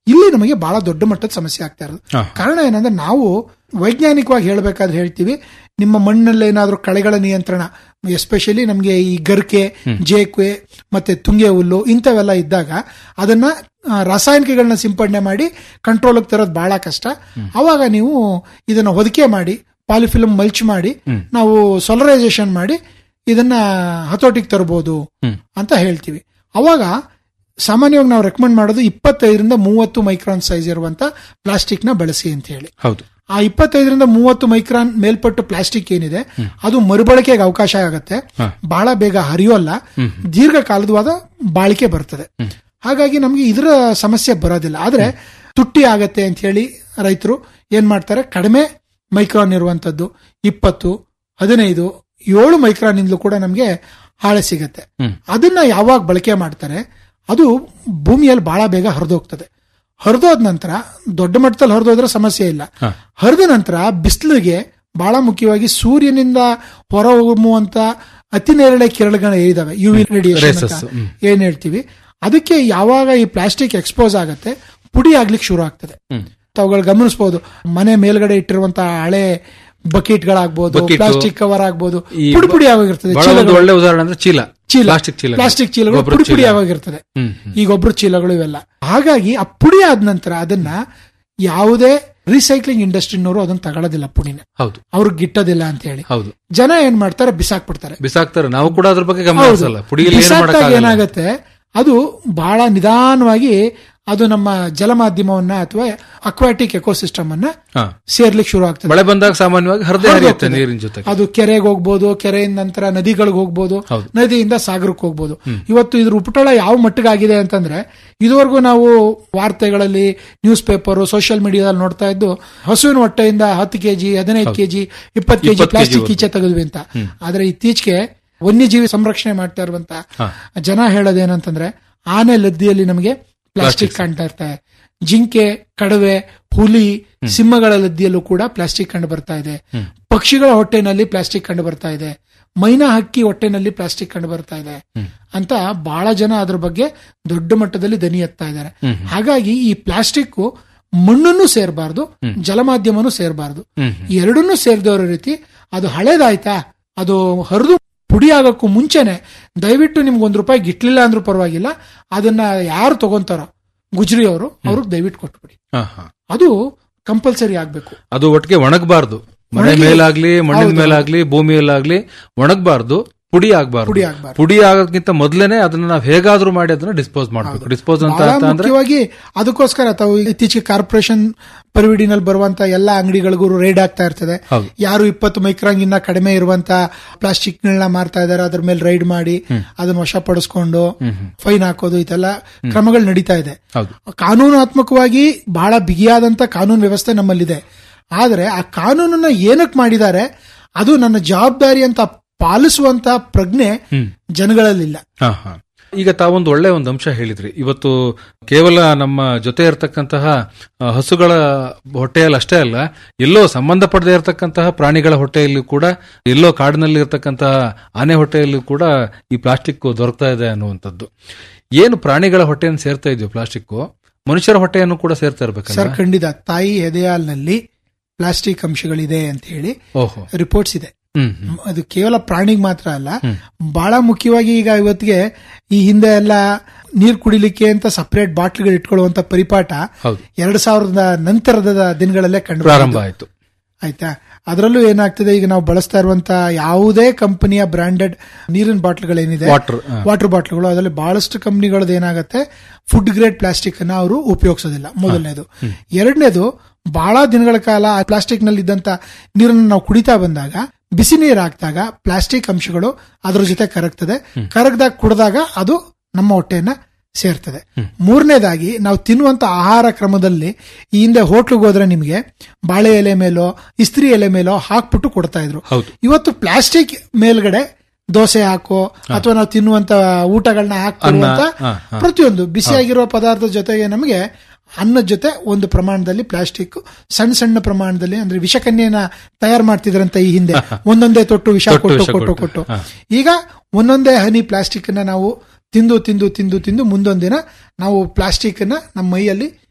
ಇಲ್ಲಿ ನಮಗೆ ಬಹಳ ದೊಡ್ಡ ಮಟ್ಟದ ಸಮಸ್ಯೆ ಆಗ್ತಾ ಇರೋದು ಹಾ. ಕಾರಣ ಏನಂದ್ರೆ ನಾವು ವೈಜ್ಞಾನಿಕವಾಗಿ ಹೇಳ್ಬೇಕಾದ್ರೆ ಹೇಳ್ತೀವಿ ನಿಮ್ಮ ಮಣ್ಣಲ್ಲಿ ಏನಾದ್ರೂ ಕಳೆಗಳ ನಿಯಂತ್ರಣ ಎಸ್ಪೆಷಲಿ ನಮಗೆ ಈ ಗರ್ಕೆ ಜೇಕುವೆ ಮತ್ತೆ ತುಂಗೆ ಹುಲ್ಲು ಇಂಥವೆಲ್ಲ ಇದ್ದಾಗ ಅದನ್ನ ಆ, ರಾಸಾಯನಿಕಗಳನ್ನ ಸಿಂಪಡಣೆ ಮಾಡಿ ಕಂಟ್ರೋಲ್ ತರೋದು ಬಹಳ ಕಷ್ಟ ಅವಾಗ ನೀವು ಇದನ್ನ ಹೊದಿಕೆ ಮಾಡಿ ಪಾಲಿಫಿಲಮ್ ಮಲ್ಚ್ ಮಾಡಿ ನಾವು ಸೊಲರೈಸೇಷನ್ ಮಾಡಿ ಇದನ್ನ ಹತೋಟಿಗೆ ತರಬಹುದು ಅಂತ ಹೇಳ್ತೀವಿ ಅವಾಗ ಸಾಮಾನ್ಯವಾಗಿ ನಾವು ರೆಕಮೆಂಡ್ ಮಾಡೋದು ಇಪ್ಪತ್ತೈದರಿಂದ ಮೂವತ್ತು ಮೈಕ್ರಾನ್ ಸೈಜ್ ಇರುವಂತ ಪ್ಲಾಸ್ಟಿಕ್ ನ ಬಳಸಿ ಅಂತ ಹೇಳಿ ಹೌದು ಆ ಇಪ್ಪತ್ತೈದರಿಂದ ಮೂವತ್ತು ಮೈಕ್ರಾನ್ ಮೇಲ್ಪಟ್ಟು ಪ್ಲಾಸ್ಟಿಕ್ ಏನಿದೆ ಅದು ಮರುಬಳಕೆಗೆ ಅವಕಾಶ ಆಗುತ್ತೆ ಬಹಳ ಬೇಗ ಹರಿಯೋಲ್ಲ ದೀರ್ಘಕಾಲದವಾದ ಬಾಳಿಕೆ ಬರ್ತದೆ ಹಾಗಾಗಿ ನಮ್ಗೆ ಇದರ ಸಮಸ್ಯೆ ಬರೋದಿಲ್ಲ ಆದ್ರೆ ತುಟ್ಟಿ ಆಗತ್ತೆ ಅಂತ ಹೇಳಿ ರೈತರು ಏನ್ ಮಾಡ್ತಾರೆ ಕಡಿಮೆ ಮೈಕ್ರಾನ್ ಇರುವಂತದ್ದು ಇಪ್ಪತ್ತು ಹದಿನೈದು ಏಳು ಮೈಕ್ರಾನ್ ಇಂದಲೂ ಕೂಡ ನಮ್ಗೆ ಹಾಳೆ ಸಿಗತ್ತೆ ಅದನ್ನ ಯಾವಾಗ ಬಳಕೆ ಮಾಡ್ತಾರೆ ಅದು ಭೂಮಿಯಲ್ಲಿ ಬಹಳ ಬೇಗ ಹರಿದೋಗ್ತದೆ ಹರಿದೋದ ನಂತರ ದೊಡ್ಡ ಮಟ್ಟದಲ್ಲಿ ಹರಿದೋದ್ರೆ ಸಮಸ್ಯೆ ಇಲ್ಲ ಹರಿದ ನಂತರ ಬಿಸಿಲಿಗೆ ಬಹಳ ಮುಖ್ಯವಾಗಿ ಸೂರ್ಯನಿಂದ ಹೊರಹೊಮ್ಮುವಂತ ಅತಿ ನೇರಳೆ ಕಿರಣಗಳು ಏನಿದಾವೆ ಯು ವಿ ರೇಡಿಯೇಷನ್ Races, ಹ್ಮ್. ಏನ್ ಹೇಳ್ತೀವಿ ಅದಕ್ಕೆ ಯಾವಾಗ ಈ ಪ್ಲಾಸ್ಟಿಕ್ ಎಕ್ಸ್ಪೋಸ್ ಆಗತ್ತೆ ಪುಡಿ ಆಗ್ಲಿಕ್ಕೆ ಶುರು ಆಗ್ತದೆ ತಾವುಗಳು ಗಮನಿಸಬಹುದು ಮನೆ ಮೇಲ್ಗಡೆ ಇಟ್ಟಿರುವಂತಹ ಹಳೆ ಬಕೆಟ್ಗಳಾಗ್ಬೋದು Bucket, ಪ್ಲಾಸ್ಟಿಕ್ ಕವರ್ ಆಗ್ಬೋದು ಈ ಪುಡಿ ಪುಡಿ ಆಗಿರ್ತದೆ ಬಹಳ ಒಂದು ಚೀಲಗಳು. ಒಳ್ಳೆ ಉದಾಹರಣೆ ಅಂದ್ರೆ ಚೀಲ ಚೀಲ ಪ್ಲಾಸ್ಟಿಕ್ ಚೀಲ ಪ್ಲಾಸ್ಟಿಕ್ ಚೀಲಗಳು ಗೊಬ್ಬರದ ಪುಡಿ ಪುಡಿ ಚೀಲ. ಆಗಿರ್ತದೆ ಹ್ಮ್, ಈ ಗೊಬ್ಬರ ಚೀಲಗಳು ಇವೆಲ್ಲ ಹಾಗಾಗಿ ಆ ಪುಡಿ ಆದ ನಂತರ ಅದನ್ನ ಯಾವುದೇ ರೀಸೈಕ್ಲಿಂಗ್ ಇಂಡಸ್ಟ್ರಿನವರು ಅದನ್ನ ತಗೊಳ್ಳೋದಿಲ್ಲ ಪುಡಿನ ಹೌದು ಅವ್ರಿಗೆ ಗಿಟ್ಟೋದಿಲ್ಲ ಅಂತ ಹೇಳಿ ಹೌದು ಜನ ಏನ್ ಮಾಡ್ತಾರೆ ಬಿಸಾಕ್ಬಿಡ್ತಾರೆ ಬಿಸಾಕ್ತಾರೆ ನಾವು ಕೂಡ ಅದ್ರ ಬಗ್ಗೆ ಗಮನ ಹೌದು. ಹರಿಸಲ್ಲ ಪುಡಿಯಲ್ಲಿ ಏನು ಬಿಸಾಕ್ದಾಗ ಮಾಡಕ್ಕಾಗಲ್ಲ ಏನಾಗತ್ತೆ ಅದು ಬಹಳ ನಿಧಾನವಾಗಿ ಅದು ನಮ್ಮ ಜಲಮಾಧ್ಯಮವನ್ನ ಅಥವಾ ಅಕ್ವಾಟಿಕ್ ಎಕೋಸಿಸ್ಟಮ್ ಅನ್ನ ಹಾ. ಸೇರ್ಲಿಕ್ಕೆ ಶುರು ಆಗ್ತದೆ ಮಳೆ ಬಂದಾಗ ಸಾಮಾನ್ಯವಾಗಿ ಹರಿದೇ ಹರಿಯುತ್ತೆ ಹರಿದೋಗ್ತದೆ. ನೀರಿನ ಜೊತೆಗೆ ಅದು ಕೆರೆಗೆ ಹೋಗ್ಬೋದು ಕೆರೆಯಿಂದ ನಂತರ ನದಿಗಳಿಗೆ ಹೋಗ್ಬೋದು ಹೌದು. ನದಿಯಿಂದ ಸಾಗರಕ್ಕೆ ಹೋಗ್ಬೋದು ಇವತ್ತು ಇದ್ರ ಉಪಟಳ ಯಾವ ಮಟ್ಟಿಗಾಗಿದೆ ಅಂತಂದ್ರೆ ಇದುವರೆಗೂ ನಾವು ವಾರ್ತೆಗಳಲ್ಲಿ ನ್ಯೂಸ್ ಪೇಪರ್ ಸೋಷಿಯಲ್ ಮೀಡಿಯಾದಲ್ಲಿ ನೋಡ್ತಾ ಇದ್ದು ಹಸುವಿನ ಹೊಟ್ಟೆಯಿಂದ ಹತ್ತು ಕೆಜಿ ಹದಿನೈದು ಕೆಜಿ ಇಪ್ಪತ್ತು ಕೆಜಿ 20 ಪ್ಲಾಸ್ಟಿಕ್ ವರೆಗೂ. ಈಚೆ ತೆಗೆದ್ವಿ ಅಂತ ಆದ್ರೆ ಇತ್ತೀಚೆಗೆ ವನ್ಯಜೀವಿ ಸಂರಕ್ಷಣೆ ಮಾಡ್ತಾ ಇರುವಂತ ಜನ ಹೇಳೋದೇನಂತಂದ್ರೆ ಆನೆ ಲದ್ದಿಯಲ್ಲಿ ನಮಗೆ ಪ್ಲಾಸ್ಟಿಕ್ ಕಾಣ್ತಾ ಇರ್ತಾರೆ ಜಿಂಕೆ ಕಡವೆ ಹುಲಿ ಸಿಂಹಗಳ ಲದ್ದಿಯಲ್ಲೂ ಕೂಡ ಪ್ಲಾಸ್ಟಿಕ್ ಕಂಡು ಬರ್ತಾ ಇದೆ ಪಕ್ಷಿಗಳ ಹೊಟ್ಟೆನಲ್ಲಿ ಪ್ಲಾಸ್ಟಿಕ್ ಕಂಡು ಬರ್ತಾ ಇದೆ ಮೈನಾ ಹಕ್ಕಿ ಹೊಟ್ಟೆನಲ್ಲಿ ಪ್ಲಾಸ್ಟಿಕ್ ಕಂಡು ಬರ್ತಾ ಇದೆ ಅಂತ ಬಹಳ ಜನ ಅದ್ರ ಬಗ್ಗೆ ದೊಡ್ಡ ಮಟ್ಟದಲ್ಲಿ ದನಿ ಎತ್ತಾ ಇದ್ದಾರೆ ಹಾಗಾಗಿ ಈ ಪ್ಲಾಸ್ಟಿಕ್ ಮಣ್ಣನ್ನು ಸೇರಬಾರ್ದು ಜಲಮಾಧ್ಯಮನೂ ಸೇರಬಾರ್ದು ಎರಡನ್ನೂ ಸೇರಿದವರ ರೀತಿ ಅದು ಹಳೇದಾಯ್ತಾ ಅದು ಹರಿದು ಪುಡಿ ಆಗಕ್ಕೂ ಮುಂಚೆನೆ ದಯವಿಟ್ಟು ನಿಮ್ಗೆ ಒಂದ್ ರೂಪಾಯಿ ಗಿಟ್ಲಿಲ್ಲ ಅಂದ್ರೂ ಪರವಾಗಿಲ್ಲ ಅದನ್ನ ಯಾರು ತಗೊಂತಾರೋ ಗುಜ್ರಿ ಅವರು ಅವ್ರಿಗೆ ದಯವಿಟ್ಟು ಕೊಟ್ಬಿಡಿ ಹಾ, ಹಾ. ಅದು ಕಂಪಲ್ಸರಿ ಆಗ್ಬೇಕು ಅದು ಒಟ್ಟಿಗೆ ಒಣಗಬಾರ್ದು ಮನೆ ಒಣಗಿ- ಮೇಲಾಗ್ಲಿ ಮಣ್ಣಿನ ಹೌದು. ಮೇಲಾಗ್ಲಿ ಭೂಮಿಯಲ್ಲಾಗ್ಲಿ ಒಣಗಬಾರ್ದು ಪುಡಿ ಆಗ್ಬಾರ್ದು ಪುಡಿ ಆಗ್ಬಾರ್ದು. ಪುಡಿ ಆಗೋದಕ್ಕಿಂತ ಮೊದಲೇನೆ ಅದನ್ನ ನಾವು ಹೇಗಾದ್ರೂ ಮಾಡಿ ಅದನ್ನ ಡಿಸ್ಪೋಸ್ ಮಾಡ್ಬೇಕು ಡಿಸ್ಪೋಸ್ ಅಂತ ಬಹಳ ಅಂತ ಅಂದ್ರೆ ಮುಖ್ಯವಾಗಿ ಅದಕ್ಕೋಸ್ಕರ ತಾವು ಇತ್ತೀಚೆಗೆ ಕಾರ್ಪೊರೇಷನ್ ಪರಿವಿಡಿನಲ್ಲಿ ಬರುವಂತ ಎಲ್ಲಾ ಅಂಗಡಿಗಳಿಗೂ ರೇಡ್ ಆಗ್ತಾ ಇರ್ತದೆ ಹೌದು. ಯಾರು ಇಪ್ಪತ್ತು ಮೈಕ್ರಾನ್ ಇನ್ನ ಕಡಿಮೆ ಇರುವಂತ ಪ್ಲಾಸ್ಟಿಕ್ ಗಳನ್ನ ಮಾರ್ತಾ ಇದಾರೆ ಅದ್ರ ಮೇಲೆ ರೈಡ್ ಮಾಡಿ ಅದನ್ನ ವಶಪಡಿಸ್ಕೊಂಡು ಫೈನ್ ಹಾಕೋದು ಇದೆಲ್ಲ ಕ್ರಮಗಳು ನಡೀತಾ ಇದೆ ಹೌದು ಕಾನೂನಾತ್ಮಕವಾಗಿ ಬಹಳ ಬಿಗಿಯಾದಂತ ಕಾನೂನು ವ್ಯವಸ್ಥೆ ನಮ್ಮಲ್ಲಿದೆ ಆದ್ರೆ ಆ ಕಾನೂನನ್ನ ಏನಕ್ಕೆ ಮಾಡಿದ್ದಾರೆ ಅದು ನನ್ನ ಜವಾಬ್ದಾರಿ ಅಂತ ಪಾಲಿಸುವಂತ ಪ್ರಜ್ಞೆ ಜನಗಳಲ್ಲಿಲ್ಲ ಹಾ, ಹಾ. ಈಗ ತಾವೊಂದು ಒಳ್ಳೆ ಒಂದು ಅಂಶ ಹೇಳಿದ್ರಿ ಇವತ್ತು ಕೇವಲ ನಮ್ಮ ಜೊತೆ ಇರತಕ್ಕಂತಹ ಆ, ಹಸುಗಳ ಹೊಟ್ಟೆಯಲ್ಲಿ ಅಷ್ಟೇ ಅಲ್ಲ ಎಲ್ಲೋ ಸಂಬಂಧಪಡದೇ ಇರತಕ್ಕಂತಹ ಪ್ರಾಣಿಗಳ ಹೊಟ್ಟೆಯಲ್ಲೂ ಕೂಡ ಎಲ್ಲೋ ಕಾಡಿನಲ್ಲಿ ಇರತಕ್ಕಂತಹ ಆನೆ ಹೊಟ್ಟೆಯಲ್ಲೂ ಕೂಡ ಈ ಪ್ಲಾಸ್ಟಿಕ್ ದೊರಕ್ತಾ ಇದೆ ಅನ್ನುವಂಥದ್ದು ಏನು ಪ್ರಾಣಿಗಳ ಹೊಟ್ಟೆಯನ್ನು ಸೇರ್ತಾ ಇದೆಯೋ ಪ್ಲಾಸ್ಟಿಕ್ ಮನುಷ್ಯರ ಹೊಟ್ಟೆಯನ್ನು ಕೂಡ ಸೇರ್ತಾ ಇರ್ಬೇಕಲ್ಲ ಸರ್ ಖಂಡಿತ ತಾಯಿ ಎದೆಹಾಲ್ನಲ್ಲಿ ಪ್ಲಾಸ್ಟಿಕ್ ಅಂಶಗಳಿದೆ ಅಂತ ಹೇಳಿ ಓಹೋ ರಿಪೋರ್ಟ್ಸ್ ಇದೆ ಹ್ಮ್ ಹ್ಮ್. ಅದು ಕೇವಲ ಪ್ರಾಣಿಗೆ ಮಾತ್ರ ಅಲ್ಲ ಬಹಳ ಮುಖ್ಯವಾಗಿ ಈಗ ಇವತ್ತಿಗೆ ಈ ಹಿಂದೆ ಎಲ್ಲ ನೀರ್ ಕುಡಿಲಿಕ್ಕೆ ಅಂತ ಸಪರೇಟ್ ಬಾಟ್ಲ್ಗಳು ಇಟ್ಕೊಳ್ಳುವಂತ ಪರಿಪಾಠ ಹೌದು ಎರಡ್ ಸಾವಿರದ ನಂತರದ ದಿನಗಳಲ್ಲೇ ಕಂಡು ಪ್ರಾರಂಭ ಬಂದಿದ್ದು. ಆಯ್ತು ಆಯ್ತಾ ಅದರಲ್ಲೂ ಏನಾಗ್ತದೆ ಈಗ ನಾವು ಬಳಸ್ತಾ ಇರುವಂತ ಯಾವುದೇ ಕಂಪನಿಯ ಬ್ರಾಂಡೆಡ್ ನೀರಿನ ಬಾಟ್ಲ್ಗಳೇನಿದೆ ವಾಟರ್ ವಾಟರ್ ಬಾಟ್ಲ್ಗಳು ಅದರಲ್ಲಿ ಬಹಳಷ್ಟು ಕಂಪನಿಗಳದ್ದು ಏನಾಗುತ್ತೆ ಫುಡ್ ಗ್ರೇಡ್ ಪ್ಲಾಸ್ಟಿಕ್ ಅನ್ನ ಅವರು ಉಪಯೋಗಿಸೋದಿಲ್ಲ ಮೊದಲನೇದು ಎರಡನೇದು ಬಹಳ ದಿನಗಳ ಕಾಲ ಆ ಪ್ಲಾಸ್ಟಿಕ್ ನಲ್ಲಿ ಇದ್ದಂತ ನೀರನ್ನು ನಾವು ಕುಡಿತಾ ಬಂದಾಗ ಬಿಸಿ ನೀರು ಹಾಕಿದಾಗ ಪ್ಲಾಸ್ಟಿಕ್ ಅಂಶಗಳು ಅದರ ಜೊತೆ ಕರಗ್ತದೆ ಕರಗ್ದಾಗ ಕುಡಿದಾಗ ಅದು ನಮ್ಮ ಹೊಟ್ಟೆಯನ್ನ ಸೇರ್ತದೆ ಮೂರನೇದಾಗಿ ನಾವು ತಿನ್ನುವಂತ ಆಹಾರ ಕ್ರಮದಲ್ಲಿ ಈ ಹಿಂದೆ ಹೋಟ್ಲಿಗೆ ಹೋದ್ರೆ ನಿಮಗೆ ಬಾಳೆ ಎಲೆ ಮೇಲೋ ಇಸ್ತ್ರಿ ಎಲೆ ಮೇಲೋ ಹಾಕ್ಬಿಟ್ಟು ಕೊಡ್ತಾ ಇದ್ರು ಹೌದು ಇವತ್ತು ಪ್ಲಾಸ್ಟಿಕ್ ಮೇಲ್ಗಡೆ ದೋಸೆ ಹಾಕೋ ಅಥವಾ ನಾವು ತಿನ್ನುವಂತ ಊಟಗಳನ್ನ ಹಾಕುವಂತ ಹಾ, ಹಾ. ಪ್ರತಿಯೊಂದು ಬಿಸಿಯಾಗಿರುವ ಪದಾರ್ಥದ ಜೊತೆಗೆ ನಮಗೆ ಅನ್ನದ ಜೊತೆ ಒಂದು ಪ್ರಮಾಣದಲ್ಲಿ ಪ್ಲಾಸ್ಟಿಕ್ ಸಣ್ಣ ಸಣ್ಣ ಪ್ರಮಾಣದಲ್ಲಿ ಅಂದ್ರೆ ವಿಷಕನ್ಯನ ತಯಾರು ಮಾಡ್ತಿದ್ರಂತ ಈ ಹಿಂದೆ ಒಂದೊಂದೇ ತೊಟ್ಟು ವಿಷ ತೊಟ್ಟು ಕೊಟ್ಟು ವಿಷ ಕೊಟ್ಟು ಕೊಟ್ಟು. ಕೊಟ್ಟು ಈಗ ಒಂದೊಂದೇ ಹನಿ ಪ್ಲಾಸ್ಟಿಕ್ ಅನ್ನ ನಾವು ತಿಂದು ತಿಂದು ತಿಂದು ತಿಂದು ಮುಂದೊಂದಿನ ನಾವು ಪ್ಲಾಸ್ಟಿಕ್ ಅನ್ನ ನಮ್ಮ ಮೈಯಲ್ಲಿ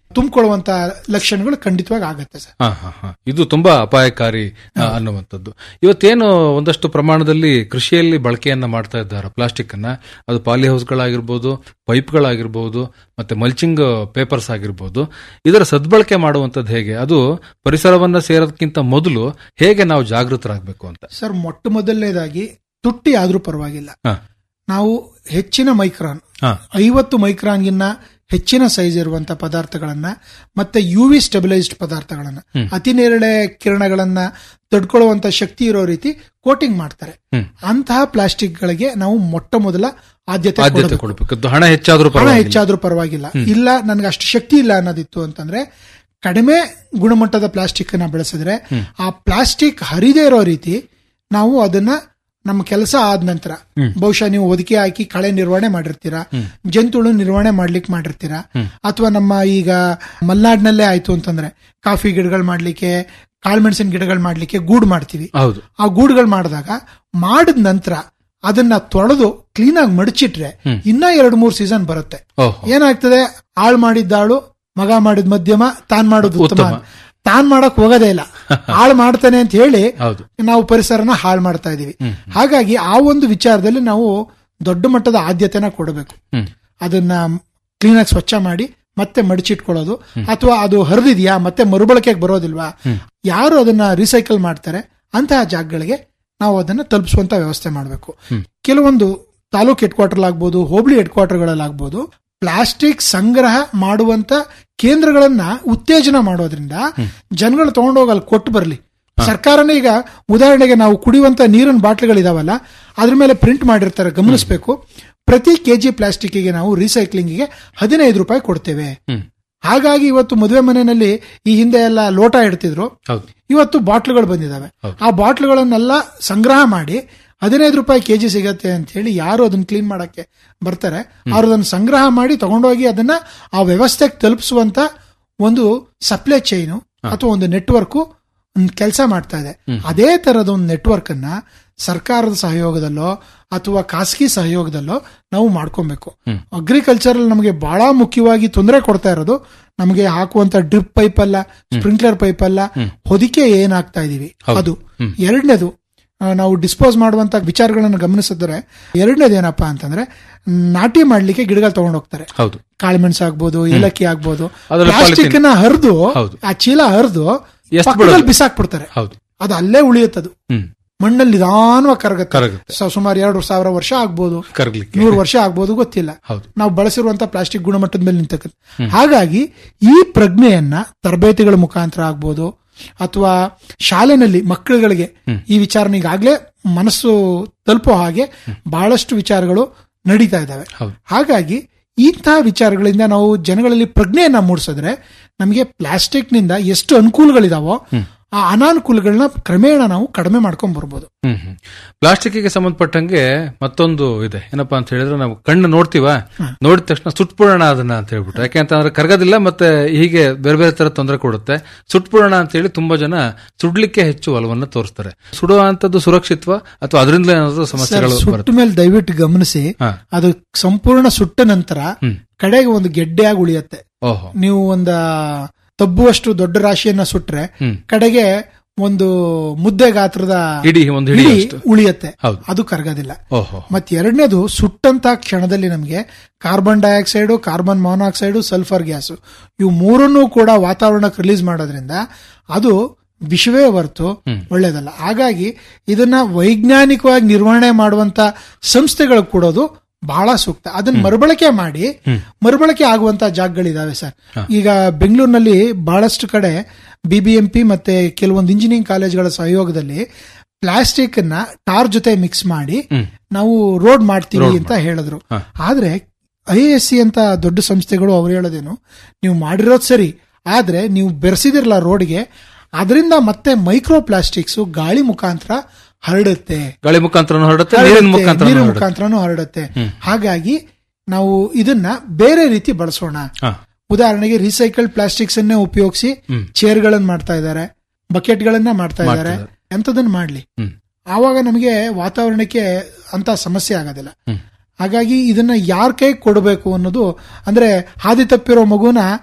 ತುಂಬಿಕೊಳ್ಳುವಂತ ಲಕ್ಷಣಗಳು ಖಂಡಿತವಾಗಿ ಆಗತ್ತೆ ಸರ್ ಹಾ, ಹಾ, ಹಾ. ಇದು ತುಂಬಾ ಅಪಾಯಕಾರಿ ಆ, ಅನ್ನುವಂಥದ್ದು ಇವತ್ತೇನು ಒಂದಷ್ಟು ಪ್ರಮಾಣದಲ್ಲಿ ಕೃಷಿಯಲ್ಲಿ ಬಳಕೆಯನ್ನ ಮಾಡ್ತಾ ಇದ್ದಾರೆ ಪ್ಲಾಸ್ಟಿಕ್ ಅನ್ನ ಅದು ಪಾಲಿ ಹೌಸ್ಗಳಾಗಿರ್ಬೋದು ಪೈಪ್ಗಳಾಗಿರ್ಬೋದು ಮತ್ತೆ ಮಲ್ಚಿಂಗ್ ಪೇಪರ್ಸ್ ಆಗಿರ್ಬೋದು ಇದರ ಸದ್ಬಳಕೆ ಮಾಡುವಂತದ್ದು ಹೇಗೆ ಅದು ಪರಿಸರವನ್ನ ಸೇರೋದಕ್ಕಿಂತ ಮೊದಲು ಹೇಗೆ ನಾವು ಜಾಗೃತರಾಗಬೇಕು ಅಂತ ಸರ್ ಮೊಟ್ಟ ಮೊದಲನೇದಾಗಿ ತುಟ್ಟಿ ಆದ್ರೂ ಪರವಾಗಿಲ್ಲ ಹಾ. ನಾವು ಹೆಚ್ಚಿನ ಮೈಕ್ರಾನ್ ಹಾ. ಐವತ್ತು ಮೈಕ್ರಾನ್ಗಿನ್ನ ಹೆಚ್ಚಿನ ಸೈಜ್ ಇರುವಂತ ಪದಾರ್ಥಗಳನ್ನ ಮತ್ತೆ ಯು ವಿ ಸ್ಟೆಬಿಲೈಸ್ಡ್ ಪದಾರ್ಥಗಳನ್ನ ಅತಿ ನೇರಳೆ ಕಿರಣಗಳನ್ನ ತಡ್ಕೊಳ್ಳುವಂತ ಶಕ್ತಿ ಇರೋ ರೀತಿ ಕೋಟಿಂಗ್ ಮಾಡ್ತಾರೆ ಹ್ಮ್. ಅಂತಹ ಪ್ಲಾಸ್ಟಿಕ್ ಗಳಿಗೆ ನಾವು ಮೊಟ್ಟ ಮೊದಲ ಆದ್ಯತೆ ಆದ್ಯತೆ ಕೊಡಬೇಕು. ಕೊಡಬೇಕು ಅದು ಹಣ ಹೆಚ್ಚಾದ್ರೂ ಹಣ ಪರವಾಗಿಲ್ಲ ಹೆಚ್ಚಾದ್ರೂ ಪರವಾಗಿಲ್ಲ ಇಲ್ಲ ನನಗೆ ಅಷ್ಟು ಶಕ್ತಿ ಇಲ್ಲ ಅನ್ನೋದಿತ್ತು ಅಂತಂದ್ರೆ ಕಡಿಮೆ ಗುಣಮಟ್ಟದ ಪ್ಲಾಸ್ಟಿಕ್ ಅನ್ನ ಬೆಳೆಸಿದ್ರೆ ಆ ಪ್ಲಾಸ್ಟಿಕ್ ಹರಿದೇ ಇರೋ ರೀತಿ ನಾವು ಅದನ್ನ ನಮ್ಮ ಕೆಲಸ ಆದ ನಂತರ ಬಹುಶಃ ನೀವು ಒದಕೆ ಹಾಕಿ ಕಳೆ ನಿರ್ವಹಣೆ ಮಾಡಿರ್ತೀರಾ ಜಂತುಳು ನಿರ್ವಹಣೆ ಮಾಡ್ಲಿಕ್ಕೆ ಮಾಡಿರ್ತೀರಾ ಅಥವಾ ನಮ್ಮ ಈಗ ಮಲ್ನಾಡ್ನಲ್ಲೇ ಆಯ್ತು ಅಂತಂದ್ರೆ ಕಾಫಿ ಗಿಡಗಳು ಮಾಡ್ಲಿಕ್ಕೆ ಕಾಳ್ಮೆಣಸಿನ ಗಿಡಗಳು ಮಾಡ್ಲಿಕ್ಕೆ ಗೂಡು ಮಾಡ್ತೀವಿ ಹೌದು ಆ ಗೂಡುಗಳು ಮಾಡಿದಾಗ ಮಾಡಿದ ನಂತರ ಅದನ್ನ ತೊಳೆದು ಕ್ಲೀನ್ ಆಗಿ ಮಡಚಿಟ್ರೆ ಇನ್ನ ಎರಡು ಮೂರು ಸೀಸನ್ ಬರುತ್ತೆ ಓಹೋ ಏನಾಗ್ತದೆ ಆಳ್ ಮಾಡಿದ್ದಾಳು ಮಗ ಮಾಡಿದ ಮಧ್ಯಮ ತಾನ್ ಮಾಡೋದು ಉತ್ತಮ ಉತ್ತಮ. ತಾನ್ ಮಾಡಕ್ ಹೋಗೋದೇ ಇಲ್ಲ ಹಾಳು ಮಾಡ್ತಾನೆ ಅಂತ ಹೇಳಿ ಹೌದು ನಾವು ಪರಿಸರನ ಹಾಳು ಮಾಡ್ತಾ ಇದೀವಿ ಹಾಗಾಗಿ ಆ ಒಂದು ವಿಚಾರದಲ್ಲಿ ನಾವು ದೊಡ್ಡ ಮಟ್ಟದ ಆದ್ಯತೆನ ಕೊಡಬೇಕು ಹ್ಮ್ ಅದನ್ನ ಕ್ಲೀನಾಗಿ ಸ್ವಚ್ಛ ಮಾಡಿ ಮತ್ತೆ ಮಡಚಿಟ್ಕೊಳ್ಳೋದು ಅಥವಾ ಅದು ಹರಿದಿದ್ಯಾ ಮತ್ತೆ ಮರುಬಳಕೆಗೆ ಬರೋದಿಲ್ವಾ ಯಾರು ಅದನ್ನ ರೀಸೈಕಲ್ ಮಾಡ್ತಾರೆ ಅಂತಹ ಜಾಗಗಳಿಗೆ ನಾವು ಅದನ್ನ ತಲುಪಿಸುವಂತ ವ್ಯವಸ್ಥೆ ಮಾಡಬೇಕು ಕೆಲವೊಂದು ತಾಲೂಕ್ ಹೆಡ್ ಕ್ವಾರ್ಟರ್ ಆಗ್ಬೋದು ಹೋಬಳಿ ಹೆಡ್ ಕ್ವಾರ್ಟರ್ಗಳಲ್ಲಾಗ್ಬೋದು ಪ್ಲಾಸ್ಟಿಕ್ ಸಂಗ್ರಹ ಮಾಡುವಂತ ಕೇಂದ್ರಗಳನ್ನ ಉತ್ತೇಜನ ಮಾಡೋದ್ರಿಂದ ಜನಗಳು ತಗೊಂಡೋಗಿ ಅಲ್ಲಿ ಕೊಟ್ಟು ಬರಲಿ ಸರ್ಕಾರನೇ ಈಗ ಉದಾಹರಣೆಗೆ ನಾವು ಕುಡಿಯುವಂತ ನೀರಿನ ಬಾಟ್ಲಿಗಳಿದಾವಲ್ಲ ಅದ್ರ ಮೇಲೆ ಪ್ರಿಂಟ್ ಮಾಡಿರ್ತಾರೆ ಗಮನಿಸಬೇಕು ಪ್ರತಿ ಕೆಜಿ ಪ್ಲಾಸ್ಟಿಕ್ಗೆ ನಾವು ರೀಸೈಕ್ಲಿಂಗ್ಗೆ ಹದಿನೈದು ರೂಪಾಯಿ ಕೊಡ್ತೇವೆ ಹ್ಮ್ ಹಾಗಾಗಿ ಇವತ್ತು ಮದುವೆ ಮನೆಯಲ್ಲಿ ಈ ಹಿಂದೆ ಎಲ್ಲ ಲೋಟ ಇಡ್ತಿದ್ರು ಹೌದು ಇವತ್ತು ಬಾಟ್ಲುಗಳು ಬಂದಿದಾವೆ ಹೌದು. ಆ ಬಾಟ್ಲುಗಳನ್ನೆಲ್ಲ ಸಂಗ್ರಹ ಮಾಡಿ ಹದಿನೈದು ರೂಪಾಯಿ ಕೆಜಿ ಸಿಗತ್ತೆ ಅಂತ ಹೇಳಿ ಯಾರು ಅದನ್ನ ಕ್ಲೀನ್ ಮಾಡಕ್ಕೆ ಬರ್ತಾರೆ ಅವ್ರು ಅದನ್ನ ಸಂಗ್ರಹ ಮಾಡಿ ತಗೊಂಡೋಗಿ ಅದನ್ನ ಆ ವ್ಯವಸ್ಥೆಗೆ ತಲುಪಿಸುವಂತ ಒಂದು ಸಪ್ಲೈ ಚೈನು ಅಥವಾ ಒಂದು ನೆಟ್ವರ್ಕ್ ಕೆಲಸ ಮಾಡ್ತಾ ಇದೆ ಅದೇ ತರದ ಒಂದು ನೆಟ್ವರ್ಕ್ ಅನ್ನ ಸರ್ಕಾರದ ಸಹಯೋಗದಲ್ಲೋ ಅಥವಾ ಖಾಸಗಿ ಸಹಯೋಗದಲ್ಲೋ ನಾವು ಮಾಡ್ಕೊಬೇಕು ಅಗ್ರಿಕಲ್ಚರ್ ನಮಗೆ ಬಹಳ ಮುಖ್ಯವಾಗಿ ತೊಂದರೆ ಕೊಡ್ತಾ ಇರೋದು ನಮಗೆ ಹಾಕುವಂತ ಡ್ರಿಪ್ ಪೈಪ್ ಅಲ್ಲ ಸ್ಪ್ರಿಂಕ್ಲರ್ ಪೈಪ್ ಅಲ್ಲ ಹೊದಿಕೆ ಏನಾಗ್ತಾ ಇದೀವಿ ಅದು ಎರಡನೇದು ಆ, ನಾವು ಡಿಸ್ಪೋಸ್ ಮಾಡುವಂತ ವಿಚಾರಗಳನ್ನು ಗಮನಿಸಿದ್ರೆ ಎರಡನೇದು ಏನಪ್ಪಾ ಅಂತಂದ್ರೆ ನಾಟಿ ಮಾಡ್ಲಿಕ್ಕೆ ಗಿಡಗಳು ತಗೊಂಡು ಹೋಗ್ತಾರೆ ಹೌದು ಕಾಳುಮೆಣಸು ಆಗ್ಬೋದು ಏಲಕ್ಕಿ ಆಗ್ಬೋದು ಅದ್ರಲ್ಲಿ ಪ್ಲಾಸ್ಟಿಕ್ ನ ಹರಿದು ಹೌದು. ಆ ಚೀಲ ಹರಿದು ಎಷ್ಟ್ ಪಕ್ಕದಲ್ಲಿ ಬಿಡೋದು? ಬಿಸಾಕ್ಬಿಡ್ತಾರೆ ಹೌದು ಅದು ಅಲ್ಲೇ ಉಳಿಯುತ್ತದು ಹ್ಮ್ ಮಣ್ಣಲ್ಲಿ ನಿಧಾನವಾಗಿ ಕರಗುತ್ತೆ ಕರಗುತ್ತೆ. ಸ- ಸುಮಾರು ಎರಡು ಸಾವಿರ ವರ್ಷ ಆಗ್ಬೋದು ಕರಗ್ಲಿಕ್ಕೆ ನೂರು ವರ್ಷ ಆಗ್ಬೋದು ಗೊತ್ತಿಲ್ಲ ಹೌದು ನಾವು ಬಳಸಿರುವಂತ ಪ್ಲಾಸ್ಟಿಕ್ ಗುಣಮಟ್ಟದ ಮೇಲೆ ನಿಂತಕ್ಕಂಥ ಹಾಗಾಗಿ ಈ ಪ್ರಜ್ಞೆಯನ್ನ ತರಬೇತಿಗಳ ಮುಖಾಂತರ ಆಗ್ಬೋದು ಅಥವಾ ಶಾಲೆನಲ್ಲಿ ಮಕ್ಕಳುಗಳಿಗೆ ಈ ವಿಚಾರನ ಈಗಾಗಲೇ ಮನಸ್ಸು ತಲುಪೋ ಹಾಗೆ ಬಹಳಷ್ಟು ವಿಚಾರಗಳು ನಡೀತಾ ಇದ್ದಾವೆ ಹೌದು. ಹಾಗಾಗಿ ಇಂತಹ ವಿಚಾರಗಳಿಂದ ನಾವು ಜನಗಳಲ್ಲಿ ಪ್ರಜ್ಞೆಯನ್ನ ಮೂಡಿಸಿದ್ರೆ ನಮಗೆ ಪ್ಲಾಸ್ಟಿಕ್ ನಿಂದ ಎಷ್ಟು ಅನುಕೂಲಗಳಿದಾವೋ ಆ ಅನಾನುಕೂಲಗಳನ್ನ ಕ್ರಮೇಣ ನಾವು ಕಡಿಮೆ ಮಾಡ್ಕೊಂಡ್ ಬರ್ಬೋದು ಹ್ಮ್ ಹ್ಮ್ ಪ್ಲಾಸ್ಟಿಕ್ಗೆ ಸಂಬಂಧಪಟ್ಟಂಗೆ ಮತ್ತೊಂದು ಇದೆ ಏನಪ್ಪಾ ಅಂತ ಹೇಳಿದ್ರೆ ನಾವು ಕಣ್ಣು ನೋಡ್ತೀವ ನೋಡಿದ ತಕ್ಷಣ ಸುಟ್ಬಿಡೋಣ ಅದನ್ನ ಅಂತ ಹೇಳ್ಬಿಟ್ಟು ಯಾಕೆಂತಂದ್ರೆ ಕರಗೋದಿಲ್ಲ ಮತ್ತೆ ಹೀಗೆ ಬೇರೆ ಬೇರೆ ತರ ತೊಂದರೆ ಕೊಡುತ್ತೆ ಸುಟ್ಬಿಡೋಣ ಅಂತ ಹೇಳಿ ತುಂಬಾ ಜನ ಸುಡ್ಲಿಕ್ಕೆ ಹೆಚ್ಚು ಒಲವನ್ನ ತೋರಿಸ್ತಾರೆ ಸುಡುವಂತದ್ದು ಸುರಕ್ಷಿತ್ವ ಅಥವಾ ಅದರಿಂದ ಏನಾದ್ರು ಸಮಸ್ಯೆಗಳು ಸುಟ್ಟ ಬರುತ್ತೆ ಮೇಲೆ ದಯವಿಟ್ಟು ಗಮನಿಸಿ ಹಾ. ಅದು ಸಂಪೂರ್ಣ ಸುಟ್ಟ ನಂತರ ಕಡೆಗೆ ಒಂದು ಗೆಡ್ಡೆಯಾಗಿ ಉಳಿಯತ್ತೆ ಓಹೋ ನೀವು ಒಂದ ತಬ್ಬುವಷ್ಟು ದೊಡ್ಡ ರಾಶಿಯನ್ನ ಸುಟ್ರೆ ಹ್ಮ್. ಕಡೆಗೆ ಒಂದು ಮುದ್ದೆ ಗಾತ್ರದ ಹಿಡಿ ಒಂದು ಹಿಡಿ ಹಿಡಿ ಅಷ್ಟು ಉಳಿಯತ್ತೆ ಹೌದು. ಅದು ಕರಗೋದಿಲ್ಲ ಓಹೋ ಮತ್ತೆ ಎರಡನೇದು ಸುಟ್ಟಂತ ಕ್ಷಣದಲ್ಲಿ ನಮಗೆ carbon dioxide carbon monoxide sulphur gas ಇವು ಮೂರನ್ನೂ ಕೂಡ ವಾತಾವರಣಕ್ಕೆ ರಿಲೀಸ್ ಮಾಡೋದ್ರಿಂದ ಅದು ವಿಷವೇ ಹೊರತು ಒಳ್ಳೇದಲ್ಲ ಹಾಗಾಗಿ ಇದನ್ನ ವೈಜ್ಞಾನಿಕವಾಗಿ ನಿರ್ವಹಣೆ ಮಾಡುವಂತ ಸಂಸ್ಥೆಗಳು ಕೊಡೋದು ಬಹಳ ಸೂಕ್ತ ಅದನ್ನ ಮರುಬಳಕೆ ಮಾಡಿ ಮರುಬಳಕೆ ಆಗುವಂತ ಜಾಗಗಳಿದಾವೆ ಸರ್ ಈಗ ಬೆಂಗಳೂರಿನಲ್ಲಿ ಬಹಳಷ್ಟು ಕಡೆ ಬಿಬಿಎಂಪಿ ಮತ್ತೆ ಕೆಲವೊಂದು ಇಂಜಿನಿಯರಿಂಗ್ ಕಾಲೇಜ್ಗಳ ಸಹಯೋಗದಲ್ಲಿ ಪ್ಲಾಸ್ಟಿಕ್ ಅನ್ನ ಟಾರ್ ಜೊತೆ ಮಿಕ್ಸ್ ಮಾಡಿ ನಾವು ರೋಡ್ ಮಾಡ್ತೀವಿ ಅಂತ ಹೇಳಿದ್ರು ಆದ್ರೆ ಐ ಎಸ್ ಸಿ ಅಂತ ದೊಡ್ಡ ಸಂಸ್ಥೆಗಳು ಅವ್ರು ಹೇಳೋದೇನು ನೀವು ಮಾಡಿರೋದು ಸರಿ ಆದ್ರೆ ನೀವು ಬೆರೆಸಿದಿರಲ್ಲ ರೋಡ್ಗೆ ಅದರಿಂದ ಮತ್ತೆ ಮೈಕ್ರೋ ಪ್ಲಾಸ್ಟಿಕ್ಸ್ ಗಾಳಿ ಮುಖಾಂತರ ಹರಡುತ್ತೆ ಗಾಳಿ ಮುಖಾಂತರ ಹರಡುತ್ತೆ ನೀರಿನ ಮುಖಾಂತರ ನೀರಿನ ಮುಖಾಂತರನೂ ಹರಡುತ್ತೆ ಹಾಗಾಗಿ ನಾವು ಇದನ್ನ ಬೇರೆ ರೀತಿ ಬಳಸೋಣ ಉದಾಹರಣೆಗೆ ರೀಸೈಕಲ್ಡ್ ಪ್ಲಾಸ್ಟಿಕ್ಸ್ ಅನ್ನೇ ಉಪಯೋಗಿಸಿ ಚೇರ್ಗಳನ್ನ ಮಾಡ್ತಾ ಇದ್ದಾರೆ ಬಕೆಟ್ ಗಳನ್ನ ಮಾಡ್ತಾ ಇದ್ದಾರೆ ಎಂತದನ್ನ ಮಾಡ್ಲಿ ಹ್ಮ್. ಆವಾಗ ನಮಗೆ ವಾತಾವರಣಕ್ಕೆ ಅಂತ ಸಮಸ್ಯೆ ಆಗೋದಿಲ್ಲ ಹಾಗಾಗಿ ಇದನ್ನ ಯಾರ ಕೈ ಕೊಡಬೇಕು ಅನ್ನೋದು ಅಂದ್ರೆ ಹಾದಿ ತಪ್ಪಿರೋ ಮಗುನ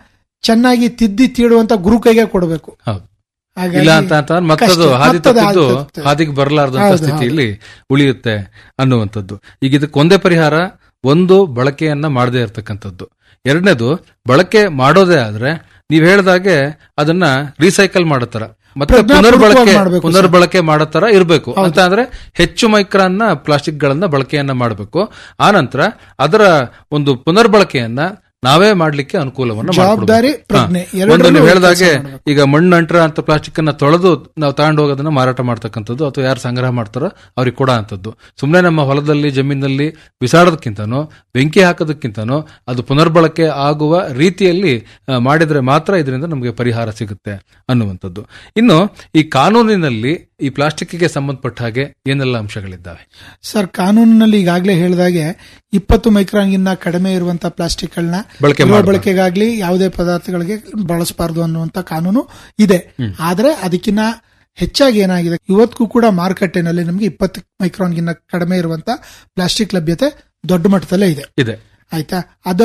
ಚೆನ್ನಾಗಿ ತಿದ್ದಿ ತೀಡುವಂತ ಗುರು ಕೈಗೆ ಕೊಡಬೇಕು ಹೌದು ಹಾಗಾಗಿ ಇಲ್ಲ ಅಂತ ಅಂತಂದ್ರೆ ಮತ್ತದು ಕಷ್ಟ. ಹಾದಿ ಮತ್ತದು ಹಾದಿ ತಪ್ಪಿದ್ದು ತಪ್ಪುತ್ತೆ. ಹಾದಿಗೆ ಬರಲಾರ್ದಂತ ಹೌದು, ಸ್ಥಿತಿಯಲ್ಲಿ ಉಳಿಯುತ್ತೆ ಅನ್ನುವಂಥದ್ದು ಈಗ ಇದಕ್ಕೆ ಒಂದೇ ಪರಿಹಾರ ಒಂದು ಬಳಕೆಯನ್ನ ಮಾಡದೇ ಇರತಕ್ಕಂಥದ್ದು ಎರಡನೇದು ಬಳಕೆ ಮಾಡೋದೇ ಆದ್ರೆ ನೀವ್ ಹೇಳ್ದಾಗೆ ಅದನ್ನ ರೀಸೈಕಲ್ ಮಾಡೋ ತರ ಮತ್ತೆ ಪ್ರಜ್ಞಾಪೂರ್ವಕವಾಗಿ ಪುನರ್ಬಳಕೆ ಮಾಡ್ಬೇಕು ಸರ್. ಪುನರ್ಬಳಕೆ ಮಾಡೋ ತರ ಇರಬೇಕು ಅಂತ ಅಂದ್ರೆ ಹೆಚ್ಚು ಮೈಕ್ರಾನ್ ಪ್ಲಾಸ್ಟಿಕ್ ಗಳನ್ನ ಬಳಕೆಯನ್ನ ಮಾಡಬೇಕು ಆನಂತರ ಅದರ ಒಂದು ಪುನರ್ಬಳಕೆಯನ್ನ ನಾವೇ ಮಾಡ್ಲಿಕ್ಕೆ ಅನುಕೂಲವನ್ನ ಜವಾಬ್ದಾರಿ, ಮಾಡ್ಕೊಡ್ಬೇಕು. ಪ್ರಜ್ಞೆ ಹಾ. ಎರಡರಲ್ಲೂ ಒಂದು ನೀವು ವ್ಯತ್ಯಾಸ ಹೇಳ್ದಾಗೆ ಮಾಡ್ಬೇಕು. ಈಗ ಮಣ್ಣು ಅಂಟ್ರ ಅಂತ ಪ್ಲಾಸ್ಟಿಕ್ ಅನ್ನ ತೊಳೆದು ನಾವು ತಗೊಂಡು ಹೋಗೋದನ್ನ ಮಾರಾಟ ಮಾಡ್ತಕ್ಕಂಥದ್ದು ಅಥವಾ ಯಾರು ಸಂಗ್ರಹ ಮಾಡ್ತಾರೋ ಅವ್ರಿಗೆ ಕೊಡೋ ಅಂತದ್ದು ಸುಮ್ಮನೆ ನಮ್ಮ ಹೊಲದಲ್ಲಿ ಜಮೀನಲ್ಲಿ ಬಿಸಾಡೋದಕ್ಕಿಂತನೂ ಬೆಂಕಿ ಹಾಕೋದಕ್ಕಿಂತನೂ ಅದು ಪುನರ್ಬಳಕೆ ಆಗುವ ರೀತಿಯಲ್ಲಿ ಆ, ಮಾಡಿದ್ರೆ ಮಾತ್ರ ಇದರಿಂದ ನಮಗೆ ಪರಿಹಾರ ಸಿಗುತ್ತೆ ಅನ್ನುವಂಥದ್ದು ಇನ್ನು ಈ ಕಾನೂನಿನಲ್ಲಿ ಈ ಪ್ಲಾಸ್ಟಿಕ್ಗೆ ಸಂಬಂಧಪಟ್ಟ ಹಾಗೆ ಏನೆಲ್ಲ ಅಂಶಗಳಿದ್ದಾವೆ ಸರ್ ಕಾನೂನಿನಲ್ಲಿ ಈಗಾಗಲೇ ಹೇಳಿದಾಗೆ ಇಪ್ಪತ್ತು ಮೈಕ್ರಾನ್ಗಿನ್ನ ಕಡಿಮೆ ಇರುವಂತಹ ಪ್ಲಾಸ್ಟಿಕ್ಗಳನ್ನ ಬಳಕೆ ಗೃಹ ಮಾಡ್ಬಾರ್ದು. ಬಳಕೆಗಾಗ್ಲಿ ಯಾವುದೇ ಪದಾರ್ಥಗಳಿಗೆ ಬಳಸಬಾರ್ದು ಅನ್ನುವಂತ ಕಾನೂನು ಇದೆ ಆದ್ರೆ ಅದಕ್ಕಿನ್ನ ಹೆಚ್ಚಾಗಿ ಏನಾಗಿದೆ ಇವತ್ತಿಗೂ ಕೂಡ ಮಾರುಕಟ್ಟೆನಲ್ಲಿ ನಮಗೆ ಇಪ್ಪತ್ತು ಮೈಕ್ರಾನ್ಗಿನ್ನ ಕಡಿಮೆ ಇರುವಂತ ಪ್ಲಾಸ್ಟಿಕ್ ಲಭ್ಯತೆ ದೊಡ್ಡ ಮಟ್ಟದಲ್ಲೇ ಇದೆ ಇದೆ ಆಯ್ತಾ ಅದ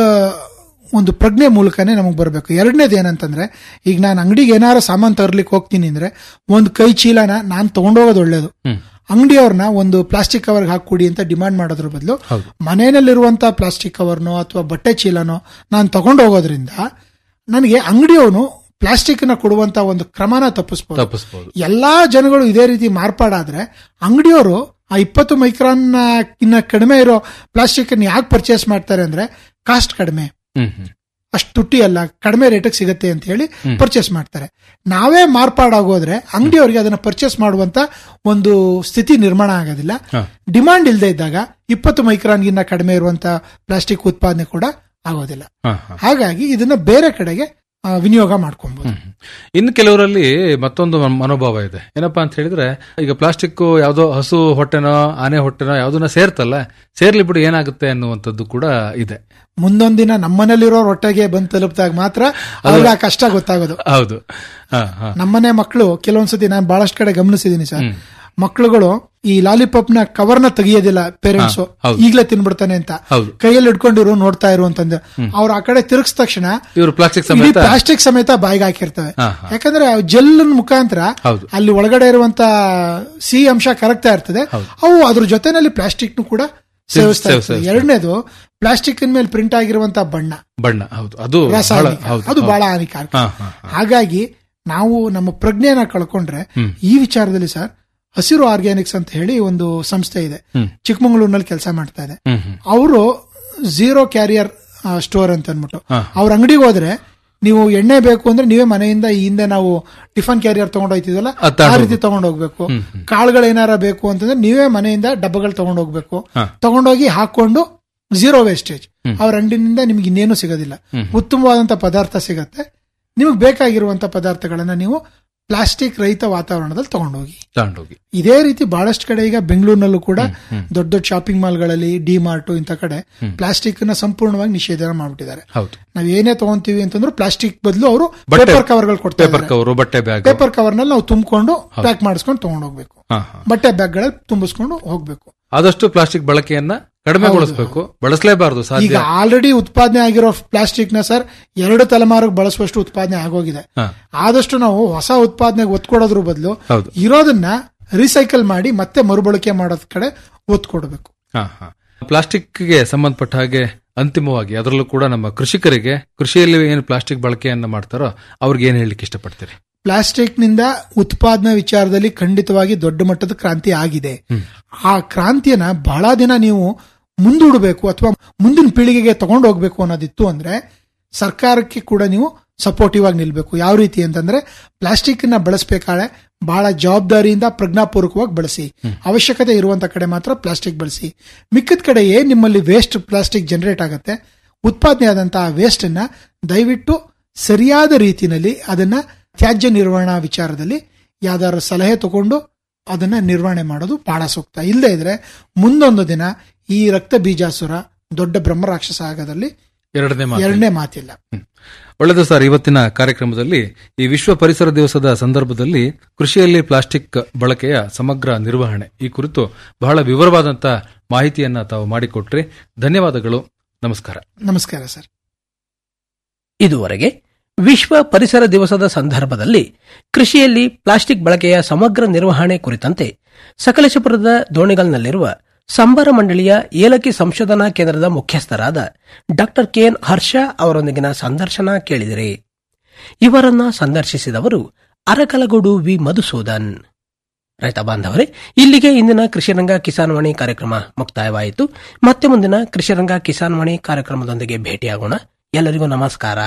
ಒಂದು ಪ್ರಜ್ಞೆ ಮೂಲಕನೇ ನಮಗೆ ಬರಬೇಕು ಎರಡನೇದು ಏನಂತಂದ್ರೆ ಈಗ ನಾನು ಅಂಗಡಿಗೆ ಏನಾರ ಸಾಮಾನು ತರ್ಲಿಕ್ಕೆ ಹೋಗ್ತೀನಿ ಅಂದ್ರೆ ಒಂದು ಕೈ ಚೀಲನ ನಾನು ತಗೊಂಡೋಗೋದು ಒಳ್ಳೇದು ಹ್ಮ್. ಅಂಗಡಿಯವ್ರನ್ನ ಒಂದು ಪ್ಲಾಸ್ಟಿಕ್ ಕವರ್ಗೆ ಹಾಕೊಡಿ ಅಂತ ಡಿಮಾಂಡ್ ಮಾಡೋದ್ರ ಬದಲು ಹೌದು. ಮನೆಯಲ್ಲಿರುವಂತ ಪ್ಲಾಸ್ಟಿಕ್ ಕವರ್ನೋ ಅಥವಾ ಬಟ್ಟೆ ಚೀಲನೋ ನಾನು ತಗೊಂಡು ಹೋಗೋದ್ರಿಂದ ನನಗೆ ಅಂಗಡಿಯವನು ಪ್ಲಾಸ್ಟಿಕ್ ನ ಕೊಡುವಂತ ಒಂದು ಕ್ರಮನ ತಪ್ಪಿಸ್ಬೋದು ತಪ್ಪಿಸಬಹುದು ಎಲ್ಲಾ ಜನಗಳು ಇದೇ ರೀತಿ ಮಾರ್ಪಾಡಾದ್ರೆ ಅಂಗಡಿಯವರು ಆ ಇಪ್ಪತ್ತು ಮೈಕ್ರಾನ್ ಇನ್ನ ಕಡಿಮೆ ಇರೋ ಪ್ಲಾಸ್ಟಿಕ್ ಅನ್ನು ಯಾಕೆ ಪರ್ಚೇಸ್ ಮಾಡ್ತಾರೆ ಅಂದ್ರೆ ಕಾಸ್ಟ್ ಕಡಿಮೆ ಹ್ಮ್ ಹ್ಮ್ ಅಷ್ಟು ತುಟ್ಟಿ ಅಲ್ಲ ಕಡಿಮೆ ರೇಟಿಗೆ ಸಿಗುತ್ತೆ ಅಂತ ಹೇಳಿ ಪರ್ಚೇಸ್ ಮಾಡ್ತಾರೆ ನಾವೇ ಮಾರ್ಪಾಡಾಗೋದ್ರೆ ಅಂಗಡಿಯವರಿಗೆ ಅದನ್ನ ಪರ್ಚೇಸ್ ಮಾಡುವಂತ ಒಂದು ಸ್ಥಿತಿ ನಿರ್ಮಾಣ ಆಗೋದಿಲ್ಲ ಹಾ. ಡಿಮಾಂಡ್ ಇಲ್ಲದೆ ಇದ್ದಾಗ ಇಪ್ಪತ್ತು ಮೈಕ್ರಾನ್ಗಿನ್ನ ಕಡಿಮೆ ಇರುವಂತ ಪ್ಲಾಸ್ಟಿಕ್ ಉತ್ಪಾದನೆ ಕೂಡ ಆಗೋದಿಲ್ಲ ಹಾ ಹಾ ಹಾಗಾಗಿ ಇದನ್ನ ಬೇರೆ ಕಡೆಗೆ ಆ, ವಿನಿಯೋಗ ಮಾಡ್ಕೊಬಹುದು ಹ್ಮ್. ಇನ್ನು ಕೆಲವರಲ್ಲಿ ಮತ್ತೊಂದು ಮನ್- ಮನೋಭಾವ ಇದೆ ಏನಪ್ಪಾ ಅಂತ ಹೇಳಿದ್ರೆ ಈಗ ಪ್ಲಾಸ್ಟಿಕ್ ಯಾವ್ದೋ ಹಸು ಹೊಟ್ಟೆನೋ ಆನೆ ಹೊಟ್ಟೆನೋ ಯಾವ್ದನ್ನ ಸೇರ್ತಲ್ಲ ಸೇರ್ಲಿ ಬಿಡು ಏನಾಗುತ್ತೆ ಅನ್ನುವಂಥದ್ದು ಕೂಡ ಇದೆ ಮುಂದೊಂದಿನ ನಮ್ಮನೇಲಿರೋ ರೊಟ್ಟೆಗೆ ಬಂದು ತಲುಪಿದಾಗ ಮಾತ್ರ ಅವ್ರಿಗೆ ಆ ಕಷ್ಟ ಗೊತ್ತಾಗೋದು ಹೌದು ಹಾ ಹಾ ನಮ್ಮನೆ ಮಕ್ಕಳು ಕೆಲವೊಂದ್ಸತಿ ನಾನು ಬಹಳಷ್ಟು ಕಡೆ ಗಮನಿಸಿದೀನಿ ಸರ್ ಮಕ್ಕಳುಗಳು ಈ ಲಾಲಿಪಾಪ್ ನ ಕವರ್ ನ ತೆಗಿಯೋದಿಲ್ಲ ಪೇರೆಂಟ್ಸ್ ಹಾ, ಹೌದು. ಈಗ್ಲೇ ತಿನ್ಬಿಡ್ತಾನೆ ಅಂತ ಹೌದು. ಕೈಯಲ್ಲಿ ಹಿಡ್ಕೊಂಡಿರು ನೋಡ್ತಾ ಇರು ಅಂತಂದು ಅವ್ರು ಆ ಕಡೆ ತಿರುಗಿದ ತಕ್ಷಣ ಇವರು ಪ್ಲಾಸ್ಟಿಕ್ ಇಡೀ ಸಮೇತ ಪ್ಲಾಸ್ಟಿಕ್ ಸಮೇತ ಬಾಯಿಗೆ ಹಾಕಿರ್ತವೆ ಹಾ, ಹಾ. ಯಾಕಂದ್ರೆ ಜೆಲ್ ಮುಖಾಂತರ ಹೌದು. ಅಲ್ಲಿ ಒಳಗಡೆ ಇರುವಂತ ಸಿಹಿ ಅಂಶ ಕರಗ್ತಾ ಇರ್ತದೆ ಅವು ಅದ್ರ ಜೊತೆನಲ್ಲಿ ಪ್ಲಾಸ್ಟಿಕ್ ನು ಕೂಡ ಸೇವಿಸ್ತಾ ಸೇವಿಸ್ತಾ ಇರ್ತದೆ ಎರಡನೇದು ಪ್ಲಾಸ್ಟಿಕ್ ಮೇಲೆ ಪ್ರಿಂಟ್ ಆಗಿರುವಂತ ಬಣ್ಣ ಬಣ್ಣ ಹೌದು ಅದು ಬಹಳ ರಾಸಾಯನಿಕ ಹೌದು ಅದು ಹೌದು. ಬಹಳ ಹಾನಿಕಾರಕ ಹಾ, ಹಾ, ಹಾ. ಹಾಗಾಗಿ ನಾವು ನಮ್ಮ ಪ್ರಜ್ಞೆನ ಕಳ್ಕೊಂಡ್ರೆ ಈ ವಿಚಾರದಲ್ಲಿ ಸರ್ ಹಸಿರು ಆರ್ಗ್ಯಾನಿಕ್ಸ್ ಅಂತ ಹೇಳಿ ಒಂದು ಸಂಸ್ಥೆ ಇದೆ ಹ್ಮ್. ಚಿಕ್ಕಮಗಳೂರಿನಲ್ಲಿ ಕೆಲಸ ಮಾಡ್ತಾ ಇದೆ ಹ್ಮ್ ಹ್ಮ್ ಅವರು ಝೀರೋ ಕ್ಯಾರಿಯರ್ ಸ್ಟೋರ್ ಅಂತ ಅಂದ್ಬಿಟ್ಟು ಹಾ. ಅವ್ರ ಅಂಗಡಿಗೆ ಹೋದ್ರೆ ನೀವು ಎಣ್ಣೆ ಬೇಕು ಅಂದ್ರೆ ನೀವೇ ಮನೆಯಿಂದ ಈ ಹಿಂದೆ ನಾವು ಟಿಫನ್ ಕ್ಯಾರಿಯರ್ ತಗೊಂಡ್ ಹೋಗ್ತಿದ್ವಲ್ಲ ಅದ್ ತಗೊಂಡ್ ಆ ರೀತಿ ತಗೊಂಡ್ ಹೋಗ್ಬೇಕು ಕಾಳುಗಳು ಏನಾರ ಬೇಕು ಅಂತಂದ್ರೆ ನೀವೇ ಮನೆಯಿಂದ ಡಬ್ಬಗಳು ತಗೊಂಡ್ ಹೋಗ್ಬೇಕು ಹಾ. ತಗೊಂಡೋಗಿ ಹಾಕೊಂಡು ಝೀರೋ ವೇಸ್ಟೇಜ್ ಅವ್ರ ಅಂಗಡಿನಿಂದ ನಿಮ್ಗೆ ಇನ್ನೇನು ಸಿಗೋದಿಲ್ಲ ಉತ್ತಮವಾದಂತ ಪದಾರ್ಥ ಸಿಗತ್ತೆ ನಿಮಗೆ ಬೇಕಾಗಿರುವಂತ ಪದಾರ್ಥಗಳನ್ನ ನೀವು ಪ್ಲಾಸ್ಟಿಕ್ ರಹಿತ ವಾತಾವರಣದಲ್ಲಿ ತಗೊಂಡೋಗಿ ತಗೊಂಡೋಗಿ ಇದೇ ರೀತಿ ಬಹಳಷ್ಟು ಕಡೆ ಈಗ ಬೆಂಗಳೂರಿನಲ್ಲೂ ಕೂಡ ದೊಡ್ಡ ದೊಡ್ಡ ಶಾಪಿಂಗ್ ಮಾಲ್ಗಳಲ್ಲಿ ಡಿ ಮಾರ್ಟ್ ಇಂಥ ಕಡೆ ಪ್ಲಾಸ್ಟಿಕ್ ನ ಸಂಪೂರ್ಣವಾಗಿ ನಿಷೇಧನ ಮಾಡ್ಬಿಟ್ಟಿದ್ದಾರೆ ಹೌದು ನಾವ್ ಏನೇ ತಗೊಂತೀವಿ ಅಂತಂದ್ರು ಪ್ಲಾಸ್ಟಿಕ್ ಬದಲು ಅವರು ಬಟ್ಟೆ- ಪೇಪರ್ ಕವರ್ಗಳು ಕೊಡ್ತಾ ಪೇಪರ್ ಕವರು ಬಟ್ಟೆ ಬ್ಯಾಗ್ ಪೇಪರ್ ಕವರ್ ನಲ್ಲಿ ನಾವು ತುಂಬಿಕೊಂಡು ಪ್ಯಾಕ್ ಮಾಡಿಸ್ಕೊಂಡು ತಗೊಂಡ್ ಹೋಗ್ಬೇಕು ಹಾ ಹಾ ಬಟ್ಟೆ ಬ್ಯಾಗ್ ಗಳಲ್ಲಿ ತುಂಬಿಸ್ಕೊಂಡು ಹೋಗ್ಬೇಕು ಆದಷ್ಟು ಪ್ಲಾಸ್ಟಿಕ್ ಬಳಕೆಯನ್ನ ಕಡಿಮೆಗೊಳಿಸಬೇಕು ಬಳಸಲೇಬಾರದು ಈಗ ಸಾಧ್ಯ ಆಲ್ರೆಡಿ ಉತ್ಪಾದನೆ ಆಗಿರೋ ಪ್ಲಾಸ್ಟಿಕ್ ನ ಸರ್ ಎರಡು ತಲೆಮಾರಿಗೆ ಬಳಸುವಷ್ಟು ಉತ್ಪಾದನೆ ಆಗೋಗಿದೆ ಹಾ. ಆದಷ್ಟು ನಾವು ಹೊಸ ಉತ್ಪಾದನೆಗೆ ಒತ್ತು ಕೊಡೋದ್ರ ಬದಲು ಹೌದು. ಇರೋದನ್ನ ರೀಸೈಕಲ್ ಮಾಡಿ ಮತ್ತೆ ಮರುಬಳಕೆ ಮಾಡೋದ್ ಕಡೆ ಒತ್ತು ಕೊಡಬೇಕು ಹಾ ಹಾ ಪ್ಲಾಸ್ಟಿಕ್ಗೆ ಸಂಬಂಧಪಟ್ಟ ಹಾಗೆ ಅಂತಿಮವಾಗಿ ಅದರಲ್ಲೂ ಕೂಡ ನಮ್ಮ ಕೃಷಿಕರಿಗೆ ಕೃಷಿಯಲ್ಲಿ ಏನು ಪ್ಲಾಸ್ಟಿಕ್ ಬಳಕೆಯನ್ನ ಮಾಡ್ತಾರೋ ಅವ್ರಿಗೆ ಏನ್ ಹೇಳಲಿಕ್ಕೆ ಇಷ್ಟಪಡ್ತೀರಿ ಪ್ಲಾಸ್ಟಿಕ್ ನಿಂದ ಉತ್ಪಾದನಾ ವಿಚಾರದಲ್ಲಿ ಖಂಡಿತವಾಗಿ ದೊಡ್ಡ ಮಟ್ಟದ ಕ್ರಾಂತಿ ಆಗಿದೆ ಆ ಕ್ರಾಂತಿಯನ್ನ ಬಹಳ ದಿನ ನೀವು ಮುಂದೂಡಬೇಕು ಅಥವಾ ಮುಂದಿನ ಪೀಳಿಗೆಗೆ ತಗೊಂಡು ಹೋಗ್ಬೇಕು ಅನ್ನೋದಿತ್ತು ಅಂದ್ರೆ ಸರ್ಕಾರಕ್ಕೆ ಕೂಡ ನೀವು ಸಪೋರ್ಟಿವ್ ಆಗಿ ನಿಲ್ಬೇಕು ಯಾವ ರೀತಿ ಅಂತಂದ್ರೆ ಪ್ಲಾಸ್ಟಿಕ್ ನ ಬಳಸಬೇಕಾದ್ರೆ ಬಹಳ ಜವಾಬ್ದಾರಿಯಿಂದ ಪ್ರಜ್ಞಾಪೂರ್ವಕವಾಗಿ ಬಳಸಿ ಅವಶ್ಯಕತೆ ಇರುವಂತ ಕಡೆ ಮಾತ್ರ ಪ್ಲಾಸ್ಟಿಕ್ ಬಳಸಿ ಮಿಕ್ಕದ ಕಡೆ ಏನ್ ನಿಮ್ಮಲ್ಲಿ ವೇಸ್ಟ್ ಪ್ಲಾಸ್ಟಿಕ್ ಜನರೇಟ್ ಆಗುತ್ತೆ ಉತ್ಪಾದನೆ ಆದಂತಹ ವೇಸ್ಟ್ ಅನ್ನ ದಯವಿಟ್ಟು ಸರಿಯಾದ ರೀತಿನಲ್ಲಿ ಅದನ್ನ ತ್ಯಾಜ್ಯ ನಿರ್ವಹಣಾ ವಿಚಾರದಲ್ಲಿ ಯಾವ್ದಾದ್ರು ಸಲಹೆ ತಗೊಂಡು ಅದನ್ನ ನಿರ್ವಹಣೆ ಮಾಡೋದು ಬಹಳ ಸೂಕ್ತ ಇಲ್ಲದೆ ಇದ್ರೆ ಮುಂದೊಂದು ದಿನ ಈ ರಕ್ತ ಬೀಜಾಸುರ ದೊಡ್ಡ ಬ್ರಹ್ಮರಾಕ್ಷಸ ಆಗೋದ್ರಲ್ಲಿ ಎರಡನೇ ಮಾತು ಎರಡನೇ ಮಾತಿಲ್ಲ ಒಳ್ಳೆಯದು ಸರ್ ಇವತ್ತಿನ ಕಾರ್ಯಕ್ರಮದಲ್ಲಿ ಈ ವಿಶ್ವ ಪರಿಸರ ದಿವಸದ ಸಂದರ್ಭದಲ್ಲಿ ಕೃಷಿಯಲ್ಲಿ ಪ್ಲಾಸ್ಟಿಕ್ ಬಳಕೆಯ ಸಮಗ್ರ ನಿರ್ವಹಣೆ ಈ ಕುರಿತು ಬಹಳ ವಿವರವಾದಂತ ಮಾಹಿತಿಯನ್ನ ತಾವು ಮಾಡಿಕೊಟ್ರಿ ಧನ್ಯವಾದಗಳು ನಮಸ್ಕಾರ ನಮಸ್ಕಾರ ಸರ್ ಇದುವರೆಗೆ ವಿಶ್ವ ಪರಿಸರ ದಿವಸದ ಸಂದರ್ಭದಲ್ಲಿ ಕೃಷಿಯಲ್ಲಿ ಪ್ಲಾಸ್ಟಿಕ್ ಬಳಕೆಯ ಸಮಗ್ರ ನಿರ್ವಹಣೆ ಕುರಿತಂತೆ ಸಕಲೇಶಪುರದ ದೋಣಿಗಲ್ನಲ್ಲಿರುವ ಸಂಬಾರ ಮಂಡಳಿಯ ಏಲಕ್ಕಿ ಸಂಶೋಧನಾ ಕೇಂದ್ರದ ಮುಖ್ಯಸ್ಥರಾದ ಡಾ ಕೆಎನ್ ಹರ್ಷ ಅವರೊಂದಿಗಿನ ಸಂದರ್ಶನ ಕೇಳಿದಿರಿ ಇವರನ್ನ ಸಂದರ್ಶಿಸಿದವರು ಅರಕಲಗೂಡು ವಿ ಮಧುಸೂದನ್ ರೈತ ಬಾಂಧವರೇ ಇಲ್ಲಿಗೆ ಇಂದಿನ ಕೃಷಿರಂಗ ಕಿಸಾನ್ವಾಣಿ ಕಾರ್ಯಕ್ರಮ ಮುಕ್ತಾಯವಾಯಿತು ಮತ್ತೆ ಮುಂದಿನ ಕೃಷಿರಂಗ ಕಿಸಾನ್ವಾಣಿ ಕಾರ್ಯಕ್ರಮದೊಂದಿಗೆ ಭೇಟಿಯಾಗೋಣ ಎಲ್ಲರಿಗೂ ನಮಸ್ಕಾರ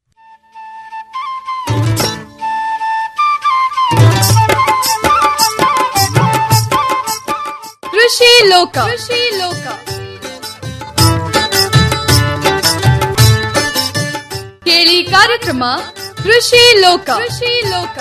ಕೃಷಿ ಲೋಕ ಕೃಷಿ ಲೋಕ ಕೇಳಿ ಕಾರ್ಯಕ್ರಮ ಕೃಷಿ ಲೋಕ ಕೃಷಿ ಲೋಕ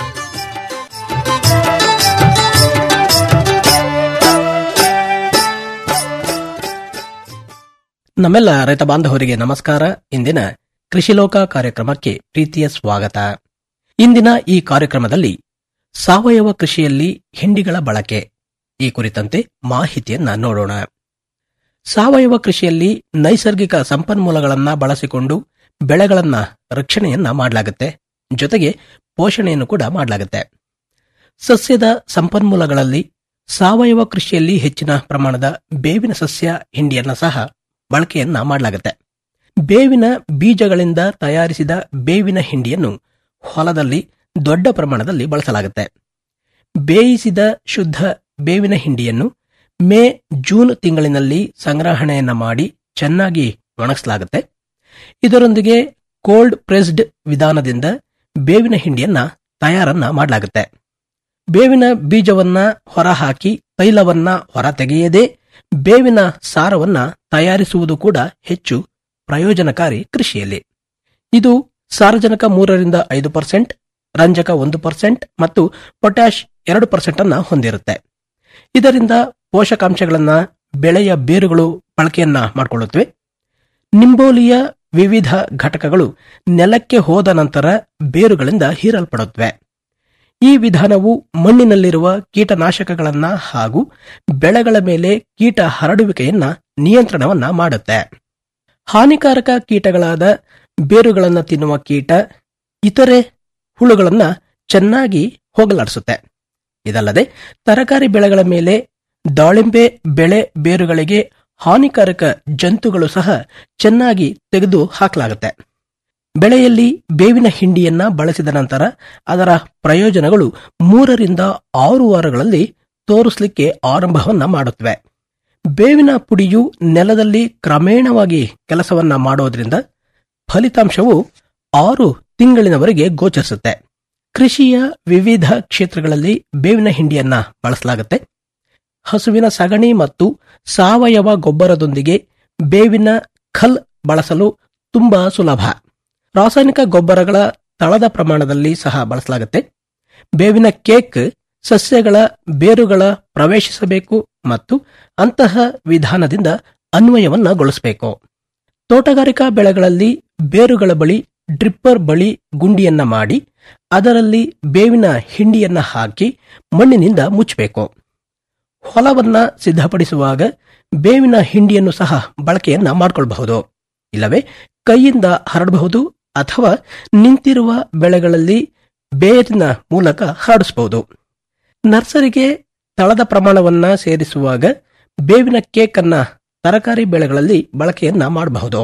ನಮ್ಮೆಲ್ಲ ರೈತ ಬಾಂಧವರಿಗೆ ನಮಸ್ಕಾರ ಇಂದಿನ ಕೃಷಿಲೋಕ ಕಾರ್ಯಕ್ರಮಕ್ಕೆ ಪ್ರೀತಿಯ ಸ್ವಾಗತ ಇಂದಿನ ಈ ಕಾರ್ಯಕ್ರಮದಲ್ಲಿ ಸಾವಯವ ಕೃಷಿಯಲ್ಲಿ ಹಿಂಡಿಗಳ ಬಳಕೆ ಈ ಕುರಿತಂತೆ ಮಾಹಿತಿಯನ್ನ ನೋಡೋಣ ಸಾವಯವ ಕೃಷಿಯಲ್ಲಿ ನೈಸರ್ಗಿಕ ಸಂಪನ್ಮೂಲಗಳನ್ನ ಬಳಸಿಕೊಂಡು ಬೆಳೆಗಳನ್ನ ರಕ್ಷಣೆಯನ್ನ ಮಾಡಲಾಗುತ್ತೆ ಜೊತೆಗೆ ಪೋಷಣೆಯನ್ನು ಕೂಡ ಮಾಡಲಾಗುತ್ತೆ ಸಸ್ಯದ ಸಂಪನ್ಮೂಲಗಳಲ್ಲಿ ಸಾವಯವ ಕೃಷಿಯಲ್ಲಿ ಹೆಚ್ಚಿನ ಪ್ರಮಾಣದ ಬೇವಿನ ಸಸ್ಯ ಹಿಂಡಿಯನ್ನ ಸಹ ಬಳಕೆಯನ್ನ ಮಾಡಲಾಗುತ್ತೆ ಬೇವಿನ ಬೀಜಗಳಿಂದ ತಯಾರಿಸಿದ ಬೇವಿನ ಹಿಂಡಿಯನ್ನು ಹೊಲದಲ್ಲಿ ದೊಡ್ಡ ಪ್ರಮಾಣದಲ್ಲಿ ಬಳಸಲಾಗುತ್ತೆ ಬೇಯಿಸಿದ ಶುದ್ಧ ಬೇವಿನ ಹಿಂಡಿಯನ್ನು ಮೇ ಜೂನ್ ತಿಂಗಳಿನಲ್ಲಿ ಸಂಗ್ರಹಣೆಯನ್ನ ಮಾಡಿ ಚೆನ್ನಾಗಿ ಒಣಗಿಸಲಾಗುತ್ತೆ ಇದರೊಂದಿಗೆ ಕೋಲ್ಡ್ ಪ್ರೆಸ್ಡ್ ವಿಧಾನದಿಂದ ಬೇವಿನ ಹಿಂಡಿಯನ್ನ ತಯಾರನ್ನ ಮಾಡಲಾಗುತ್ತೆ ಬೇವಿನ ಬೀಜವನ್ನ ಹೊರಹಾಕಿ ತೈಲವನ್ನ ಹೊರತೆಗೆಯದೇ ಬೇವಿನ ಸಾರವನ್ನ ತಯಾರಿಸುವುದು ಕೂಡ ಹೆಚ್ಚು ಪ್ರಯೋಜನಕಾರಿ ಕೃಷಿಯಲ್ಲಿ ಇದು ಸಾರಜನಕ ಮೂರರಿಂದ ಐದು ಪರ್ಸೆಂಟ್ ರಂಜಕ ಒಂದು ಪರ್ಸೆಂಟ್ ಮತ್ತು ಪೊಟ್ಯಾಶ್ ಎರಡು ಪರ್ಸೆಂಟ್ ಅನ್ನ ಹೊಂದಿರುತ್ತೆ ಇದರಿಂದ ಪೋಷಕಾಂಶಗಳನ್ನ ಬೆಳೆಯ ಬೇರುಗಳು ಬಳಕೆಯನ್ನ ಮಾಡಿಕೊಳ್ಳುತ್ತವೆ ನಿಂಬೋಲಿಯ ವಿವಿಧ ಘಟಕಗಳು ನೆಲಕ್ಕೆ ಹೋದ ನಂತರ ಬೇರುಗಳಿಂದ ಹೀರಲ್ಪಡುತ್ತವೆ ಈ ವಿಧಾನವು ಮಣ್ಣಿನಲ್ಲಿರುವ ಕೀಟನಾಶಕಗಳನ್ನ ಹಾಗೂ ಬೆಳೆಗಳ ಮೇಲೆ ಕೀಟ ಹರಡುವಿಕೆಯನ್ನ ನಿಯಂತ್ರಣವನ್ನ ಮಾಡುತ್ತೆ ಹಾನಿಕಾರಕ ಕೀಟಗಳಾದ ಬೇರುಗಳನ್ನು ತಿನ್ನುವ ಕೀಟ ಇತರೆ ಹುಳುಗಳನ್ನ ಚೆನ್ನಾಗಿ ಹೋಗಲಾಡಿಸುತ್ತೆ ಇದಲ್ಲದೆ ತರಕಾರಿ ಬೆಳೆಗಳ ಮೇಲೆ ದಾಳಿಂಬೆ ಬೆಳೆ ಬೇರುಗಳಿಗೆ ಹಾನಿಕಾರಕ ಜಂತುಗಳು ಸಹ ಚೆನ್ನಾಗಿ ತೆಗೆದು ಹಾಕಲಾಗುತ್ತೆ ಬೆಳೆಯಲ್ಲಿ ಬೇವಿನ ಹಿಂಡಿಯನ್ನ ಬಳಸಿದ ನಂತರ ಅದರ ಪ್ರಯೋಜನಗಳು ಮೂರರಿಂದ ಆರು ವಾರಗಳಲ್ಲಿ ತೋರಿಸಲಿಕ್ಕೆ ಆರಂಭವನ್ನ ಮಾಡುತ್ತವೆ ಬೇವಿನ ಪುಡಿಯು ನೆಲದಲ್ಲಿ ಕ್ರಮೇಣವಾಗಿ ಕೆಲಸವನ್ನ ಮಾಡೋದ್ರಿಂದ ಫಲಿತಾಂಶವು ಆರು ತಿಂಗಳಿನವರೆಗೆ ಗೋಚರಿಸುತ್ತೆ ಕೃಷಿಯ ವಿವಿಧ ಕ್ಷೇತ್ರಗಳಲ್ಲಿ ಬೇವಿನ ಹಿಂಡಿಯನ್ನ ಬಳಸಲಾಗುತ್ತೆ ಹಸುವಿನ ಸಗಣಿ ಮತ್ತು ಸಾವಯವ ಗೊಬ್ಬರದೊಂದಿಗೆ ಬೇವಿನ ಖಲ್ ಬಳಸಲು ತುಂಬಾ ಸುಲಭ ರಾಸಾಯನಿಕ ಗೊಬ್ಬರಗಳ ತಳದ ಪ್ರಮಾಣದಲ್ಲಿ ಸಹ ಬಳಸಲಾಗುತ್ತೆ ಬೇವಿನ ಕೇಕ್ ಸಸ್ಯಗಳ ಬೇರುಗಳ ಪ್ರವೇಶಿಸಬೇಕು ಮತ್ತು ಅಂತಹ ವಿಧಾನದಿಂದ ಅನ್ವಯವನ್ನಗೊಳಿಸಬೇಕು ತೋಟಗಾರಿಕಾ ಬೆಳೆಗಳಲ್ಲಿ ಬೇರುಗಳ ಬಳಿ ಡ್ರಿಪ್ಪರ್ ಬಳಿ ಗುಂಡಿಯನ್ನ ಮಾಡಿ ಅದರಲ್ಲಿ ಬೇವಿನ ಹಿಂಡಿಯನ್ನ ಹಾಕಿ ಮಣ್ಣಿನಿಂದ ಮುಚ್ಚಬೇಕು ಹೊಲವನ್ನ ಸಿದ್ಧಪಡಿಸುವಾಗ ಬೇವಿನ ಹಿಂಡಿಯನ್ನು ಸಹ ಬಳಕೆಯನ್ನ ಮಾಡಿಕೊಳ್ಳಬಹುದು ಇಲ್ಲವೇ ಕೈಯಿಂದ ಹರಡಬಹುದು ಅಥವಾ ನಿಂತಿರುವ ಬೆಳೆಗಳಲ್ಲಿ ಬೇರಿನ ಮೂಲಕ ಹರಡಿಸಬಹುದು ನರ್ಸರಿಗೆ ತಳದ ಪ್ರಮಾಣವನ್ನ ಸೇರಿಸುವಾಗ ಬೇವಿನ ಕೇಕ್ ಅನ್ನ ತರಕಾರಿ ಬೆಳೆಗಳಲ್ಲಿ ಬಳಕೆಯನ್ನ ಮಾಡಬಹುದು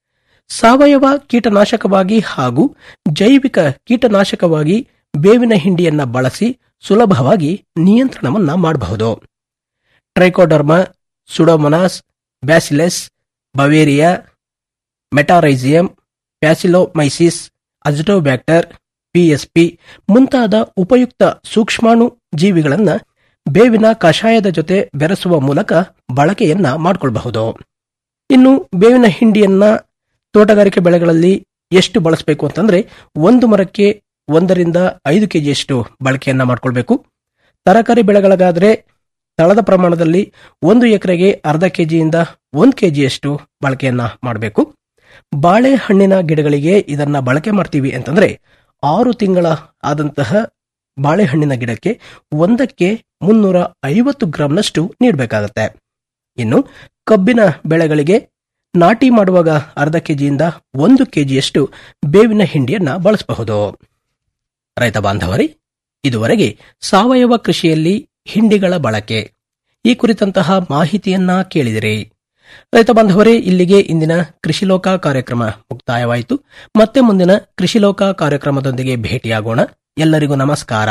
ಸಾವಯವ ಕೀಟನಾಶಕವಾಗಿ ಹಾಗೂ ಜೈವಿಕ ಕೀಟನಾಶಕವಾಗಿ ಬೇವಿನ ಹಿಂಡಿಯನ್ನ ಬಳಸಿ ಸುಲಭವಾಗಿ ನಿಯಂತ್ರಣವನ್ನ ಮಾಡಬಹುದು trichoderma pseudomonas bacillus beauveria metarhizium paecilomyces azotobacter PSP ಮುಂತಾದ ಉಪಯುಕ್ತ ಸೂಕ್ಷ್ಮಾಣು ಜೀವಿಗಳನ್ನ ಬೇವಿನ ಕಷಾಯದ ಜೊತೆ ಬೆರೆಸುವ ಮೂಲಕ ಬಳಕೆಯನ್ನ ಮಾಡಿಕೊಳ್ಳಬಹುದು ಇನ್ನು ಬೇವಿನ ಹಿಂಡಿಯನ್ನ ತೋಟಗಾರಿಕೆ ಬೆಳೆಗಳಲ್ಲಿ ಎಷ್ಟು ಬಳಸಬೇಕು ಅಂತಂದ್ರೆ ಒಂದು ಮರಕ್ಕೆ ಒಂದರಿಂದ ಐದು ಕೆಜಿಯಷ್ಟು ಬಳಕೆಯನ್ನ ಮಾಡಿಕೊಳ್ಬೇಕು ತರಕಾರಿ ಬೆಳೆಗಳಿಗಾದ್ರೆ ತಳದ ಪ್ರಮಾಣದಲ್ಲಿ ಒಂದು ಎಕರೆಗೆ ಅರ್ಧ ಕೆಜಿಯಿಂದ ಒಂದು ಕೆಜಿಯಷ್ಟು ಬಳಕೆಯನ್ನ ಮಾಡಬೇಕು ಬಾಳೆಹಣ್ಣಿನ ಗಿಡಗಳಿಗೆ ಇದನ್ನ ಬಳಕೆ ಮಾಡ್ತೀವಿ ಅಂತಂದ್ರೆ ಆರು ತಿಂಗಳ ಆದಂತಹ ಬಾಳೆಹಣ್ಣಿನ ಗಿಡಕ್ಕೆ ಒಂದಕ್ಕೆ ಮುನ್ನೂರ ಐವತ್ತು ಗ್ರಾಂನಷ್ಟು ನೀಡಬೇಕಾಗತ್ತೆ ಇನ್ನು ಕಬ್ಬಿನ ಬೆಳೆಗಳಿಗೆ ನಾಟಿ ಮಾಡುವಾಗ ಅರ್ಧ ಕೆಜಿಯಿಂದ ಒಂದು ಕೆಜಿಯಷ್ಟು ಬೇವಿನ ಹಿಂಡಿಯನ್ನ ಬಳಸಬಹುದು ರೈತ ಬಾಂಧವರೇ ಇದುವರೆಗೆ ಸಾವಯವ ಕೃಷಿಯಲ್ಲಿ ಹಿಂಡಿಗಳ ಬಳಕೆ ಈ ಕುರಿತಂತಹ ಮಾಹಿತಿಯನ್ನ ಕೇಳಿದಿರಿ ರೈತ ಬಾಂಧವರೇ ಇಲ್ಲಿಗೆ ಇಂದಿನ ಕೃಷಿಲೋಕ ಕಾರ್ಯಕ್ರಮ ಮುಕ್ತಾಯವಾಯಿತು ಮತ್ತೆ ಮುಂದಿನ ಕೃಷಿಲೋಕ ಕಾರ್ಯಕ್ರಮದೊಂದಿಗೆ ಭೇಟಿಯಾಗೋಣ ಎಲ್ಲರಿಗೂ ನಮಸ್ಕಾರ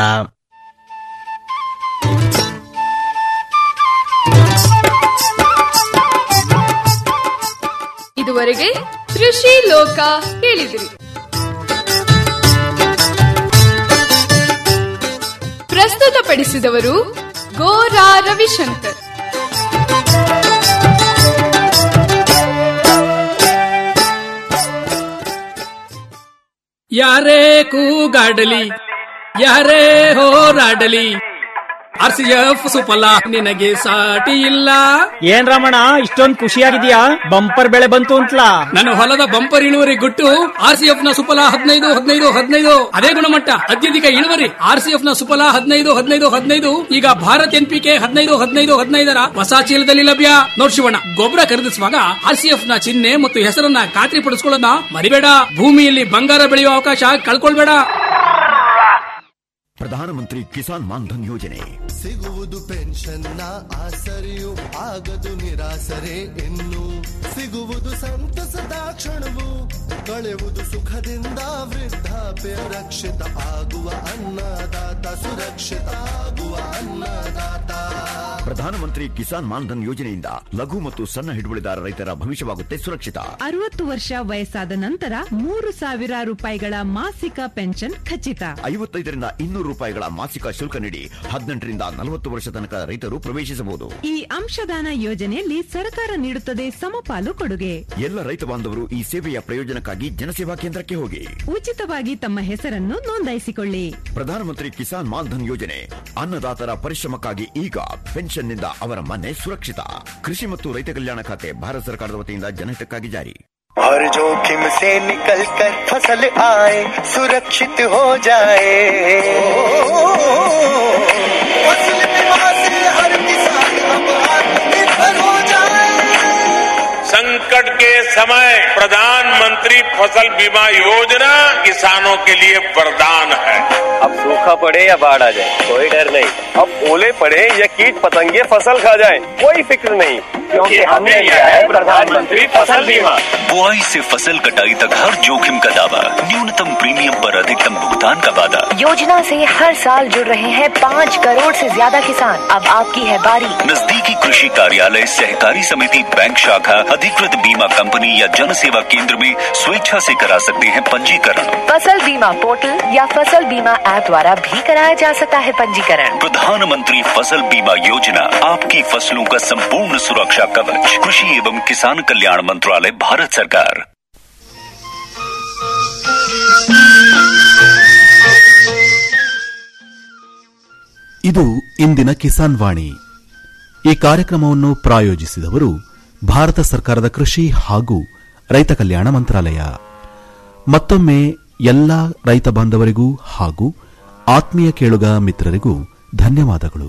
ಇದುವರೆಗೆ ಕೃಷಿ ಲೋಕ ಕೇಳಿದಿರಿ ಪ್ರಸ್ತುತಪಡಿಸಿದವರು ಗೋರಾ ರವಿಶಂಕರ್ ಯಾರೇ ಕೂಗಾಡಲಿ ಯಾರೇ ಹೋರಾಡಲಿ ಆರ್ ಸಿ ಎಫ್ ಸುಫಲ ನಿನಗೆ ಸಾಟಿ ಇಲ್ಲ ಏನ್ ರಮಣ ಇಷ್ಟೊಂದ್ ಖುಷಿಯಾಗಿದ್ಯಾ ಬಂಪರ್ ಬೆಳೆ ಬಂತು ಅಂತಲಾ ನನ್ನ ಹೊಲದ ಬಂಪರ್ ಇಳುವರಿ ಗುಟ್ಟು ಆರ್ ಸಿ ಎಫ್ ನ ಸುಫಲ ಹದಿನೈದು ಹದಿನೈದು ಹದಿನೈದು ಅದೇ ಗುಣಮಟ್ಟ ಅತ್ಯಧಿಕ ಇಳುವರಿ ಆರ್ ಸಿ ಎಫ್ ನ ಸುಫಲ ಹದಿನೈದು ಹದಿನೈದು ಹದಿನೈದು ಈಗ ಭಾರತ್ ಎನ್ ಪಿ ಕೆ ಹದಿನೈದು ಹದಿನೈದು ಹದಿನೈದರ ಹೊಸ ಚೀಲದಲ್ಲಿ ಲಭ್ಯ ನೋಡ್ ಶಿವಣ್ಣ ಗೊಬ್ಬರ ಖರೀದಿಸುವಾಗ ಆರ್ ಸಿ ಎಫ್ ನ ಚಿಹ್ನೆ ಮತ್ತು ಹೆಸರನ್ನ ಖಾತ್ರಿಪಡಿಸಿಕೊಳ್ಳೋದನ್ನ ಮರಿಬೇಡ ಭೂಮಿಯಲ್ಲಿ ಬಂಗಾರ ಬೆಳೆಯುವ ಅವಕಾಶ ಕಳ್ಕೊಳ್ಬೇಡ ಪ್ರಧಾನಮಂತ್ರಿ ಕಿಸಾನ್ ಮಾನ್ಧನ್ ಯೋಜನೆ ಸಿಗುವುದು ಪೆನ್ಷನ್ನ ಆಸರೆಯು ಆಗದು ನಿರಾಸರೆ ಇನ್ನು ಸಿಗುವುದು ಸಂತಸದ ಕ್ಷಣವು ಕಳೆಯುವುದು ಸುಖದಿಂದ ವೃದ್ಧಾಪ್ಯ ರಕ್ಷಿತ ಆಗುವ ಅನ್ನದಾತ ಸುರಕ್ಷಿತ ಆಗುವ ಅನ್ನದಾತ ಪ್ರಧಾನಮಂತ್ರಿ ಕಿಸಾನ್ ಮಾನ್ಧನ್ ಯೋಜನೆಯಿಂದ ಲಘು ಮತ್ತು ಸಣ್ಣ ಹಿಡುವಳಿದಾರ ರೈತರ ಭವಿಷ್ಯವಾಗುತ್ತೆ ಸುರಕ್ಷಿತ ಅರವತ್ತು ವರ್ಷ ವಯಸ್ಸಾದ ನಂತರ ಮೂರು ಸಾವಿರ ರೂಪಾಯಿಗಳ ಮಾಸಿಕ ಪೆನ್ಷನ್ ಖಚಿತ ಐವತ್ತೈದರಿಂದ ಇನ್ನೂರು ರೂಪಾಯಿಗಳ ಮಾಸಿಕ ಶುಲ್ಕ ನೀಡಿ ಹದಿನೆಂಟರಿಂದ ನಲವತ್ತು ವರ್ಷ ತನಕ ರೈತರು ಪ್ರವೇಶಿಸಬಹುದು ಈ ಅಂಶದಾನ ಯೋಜನೆಯಲ್ಲಿ ಸರ್ಕಾರ ನೀಡುತ್ತದೆ ಸಮಪಾಲು ಕೊಡುಗೆ ಎಲ್ಲ ರೈತ ಬಾಂಧವರು ಈ ಸೇವೆಯ ಪ್ರಯೋಜನಕ್ಕಾಗಿ ಜನಸೇವಾ ಕೇಂದ್ರಕ್ಕೆ ಹೋಗಿ ಉಚಿತವಾಗಿ ತಮ್ಮ ಹೆಸರನ್ನು ನೋಂದಾಯಿಸಿಕೊಳ್ಳಿ ಪ್ರಧಾನಮಂತ್ರಿ ಕಿಸಾನ್ ಮಾನ್ಧನ್ ಯೋಜನೆ ಅನ್ನದಾತರ ಪರಿಶ್ರಮಕ್ಕಾಗಿ ಈಗ ಪೆನ್ಷನ್ನಿಂದ ಅವರ ಮನೆ ಸುರಕ್ಷಿತ ಕೃಷಿ ಮತ್ತು ರೈತ ಕಲ್ಯಾಣ ಖಾತೆ ಭಾರತ ಸರ್ಕಾರದ ವತಿಯಿಂದ ಜನಹಿತಕ್ಕಾಗಿ ಜಾರಿ हर जोखिम से निकल कर फसल आए सुरक्षित हो जाए फसल बीमा से हर किसान अब आत्मनिर्भर हो जाए संकट के समय प्रधानमंत्री फसल बीमा योजना किसानों के लिए वरदान है अब सूखा पड़े या बाढ़ आ जाए कोई डर नहीं अब ओले पड़े या कीट पतंगे फसल खा जाए कोई फिक्र नहीं क्योंकि हमने लिया है प्रधानमंत्री फसल बीमा बुआई से फसल कटाई तक हर जोखिम का दावा न्यूनतम प्रीमियम पर अधिकतम भुगतान का वादा योजना से हर साल जुड़ रहे हैं पाँच करोड़ से ज्यादा किसान अब आपकी है बारी नजदीकी कृषि कार्यालय सहकारी समिति बैंक शाखा अधिकृत बीमा कंपनी या जन सेवा केंद्र में स्वेच्छा से करा सकते हैं पंजीकरण फसल बीमा पोर्टल या फसल बीमा ऐप द्वारा भी कराया जा सकता है पंजीकरण प्रधानमंत्री फसल बीमा योजना आपकी फसलों का संपूर्ण सुरक्षा कवच कृषि एवं किसान कल्याण मंत्रालय भारत सरकार ಇದು ಇಂದಿನ ಕಿಸಾನ್ ವಾಣಿ ಈ ಕಾರ್ಯಕ್ರಮವನ್ನು ಪ್ರಾಯೋಜಿಸಿದವರು ಭಾರತ ಸರ್ಕಾರದ ಕೃಷಿ ಹಾಗೂ ರೈತ ಕಲ್ಯಾಣ ಮಂತ್ರಾಲಯ ಮತ್ತೊಮ್ಮೆ ಎಲ್ಲ ರೈತ ಬಾಂಧವರಿಗೂ ಹಾಗೂ ಆತ್ಮೀಯ ಕೇಳುಗ ಮಿತ್ರರಿಗೂ ಧನ್ಯವಾದಗಳು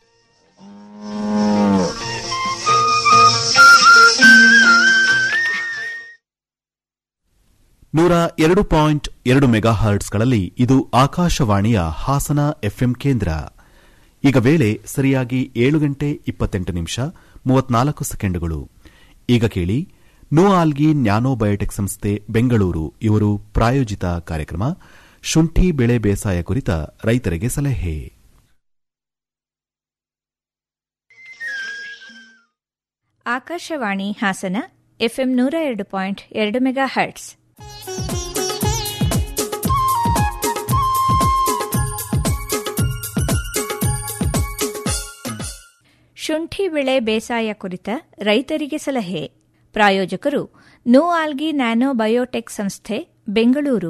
ನೂರ ಎರಡು ಪಾಯಿಂಟ್ ಎರಡು ಮೆಗಾ ಹರ್ಟ್ಸ್ಗಳಲ್ಲಿ ಇದು ಆಕಾಶವಾಣಿಯ ಹಾಸನ ಎಫ್ಎಂ ಕೇಂದ್ರ ಈಗ ವೇಳೆ ಸರಿಯಾಗಿ ಏಳು ಗಂಟೆ ಇಪ್ಪತ್ತೆಂಟು ನಿಮಿಷ ಮೂವತ್ನಾಲ್ಕು ಸೆಕೆಂಡುಗಳು ಈಗ ಕೇಳಿ ನೋ ಆಲ್ಗಿ ನ್ಯಾನೋ ಬಯೋಟೆಕ್ ಸಂಸ್ಥೆ ಬೆಂಗಳೂರು ಇವರು ಪ್ರಾಯೋಜಿತ ಕಾರ್ಯಕ್ರಮ ಶುಂಠಿ ಬೆಳೆ ಬೇಸಾಯ ಕುರಿತ ರೈತರಿಗೆ ಸಲಹೆ ಆಕಾಶವಾಣಿ ಹಾಸನ ಎಫ್ಎಂ ನೂರ ಎರಡು ಪಾಯಿಂಟ್ ಎರಡು ಮೆಗಾ ಹರ್ಟ್ಸ್ ಶುಂಠಿ ಬೆಳೆ ಬೇಸಾಯ ಕುರಿತ ರೈತರಿಗೆ ಸಲಹೆ ಪ್ರಾಯೋಜಕರು ನೋ ಆಲ್ಗಿ ನ್ಯಾನೋ ಬಯೋಟೆಕ್ ಸಂಸ್ಥೆ ಬೆಂಗಳೂರು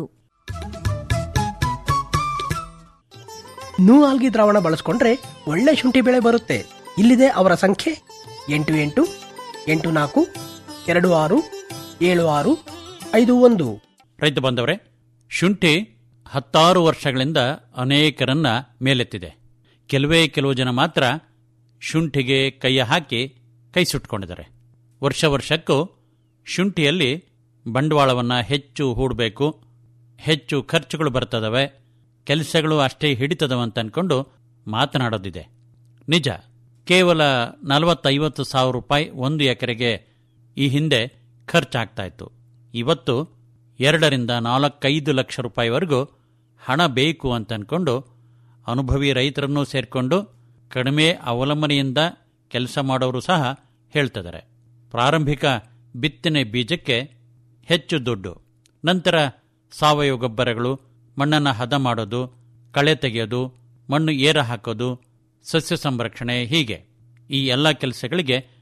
ನೂ ಆಲ್ಗಿ ದ್ರಾವಣ ಬಳಸ್ಕೊಂಡ್ರೆ ಒಳ್ಳೆ ಶುಂಠಿ ಬೆಳೆ ಬರುತ್ತೆ ಇಲ್ಲಿದೆ ಅವರ ಸಂಖ್ಯೆ ಎಂಟು ಎಂಟು ಎಂಟು ನಾಲ್ಕು ಎರಡು ಆರು ಏಳು ಆರು ಐದು ಒಂದು ರೈತ ಬಂದವರೇ ಶುಂಠಿ ಹತ್ತಾರು ವರ್ಷಗಳಿಂದ ಅನೇಕರನ್ನ ಮೇಲೆತ್ತಿದೆ ಕೆಲವೇ ಕೆಲವು ಜನ ಮಾತ್ರ ಶುಂಠಿಗೆ ಕೈಯ ಹಾಕಿ ಕೈ ಸುಟ್ಕೊಂಡಿದ್ದಾರೆ ವರ್ಷ ವರ್ಷಕ್ಕೂ ಶುಂಠಿಯಲ್ಲಿ ಬಂಡವಾಳವನ್ನು ಹೆಚ್ಚು ಹೂಡಬೇಕು ಹೆಚ್ಚು ಖರ್ಚುಗಳು ಬರ್ತದವೆ ಕೆಲಸಗಳು ಅಷ್ಟೇ ಹಿಡಿತದವಂತ ಅನ್ಕೊಂಡು ಮಾತನಾಡೋದಿದೆ ನಿಜ ಕೇವಲ ನಲವತ್ತೈವತ್ತು ಸಾವಿರ ರೂಪಾಯಿ ಒಂದು ಎಕರೆಗೆ ಈ ಹಿಂದೆ ಖರ್ಚಾಗ್ತಾ ಇತ್ತು ಇವತ್ತು ಎರಡರಿಂದ ನಾಲ್ಕೈದು ಲಕ್ಷ ರೂಪಾಯಿವರೆಗೂ ಹಣ ಬೇಕು ಅಂತ ಅನ್ಕೊಂಡು ಅನುಭವಿ ರೈತರನ್ನೂ ಸೇರಿಕೊಂಡು ಕಡಿಮೆ ಅವಲಂಬನೆಯಿಂದ ಕೆಲಸ ಮಾಡೋರು ಸಹ ಹೇಳ್ತಿದ್ದಾರೆ ಪ್ರಾರಂಭಿಕ ಬಿತ್ತನೆ ಬೀಜಕ್ಕೆ ಹೆಚ್ಚು ದುಡ್ಡು ನಂತರ ಸಾವಯವ ಗೊಬ್ಬರಗಳು ಮಣ್ಣನ್ನು ಹದ ಮಾಡೋದು ಕಳೆ ತೆಗೆಯೋದು ಮಣ್ಣು ಏರ ಹಾಕೋದು ಸಸ್ಯ ಸಂರಕ್ಷಣೆ ಹೀಗೆ ಈ ಎಲ್ಲ ಕೆಲಸಗಳಿಗೆ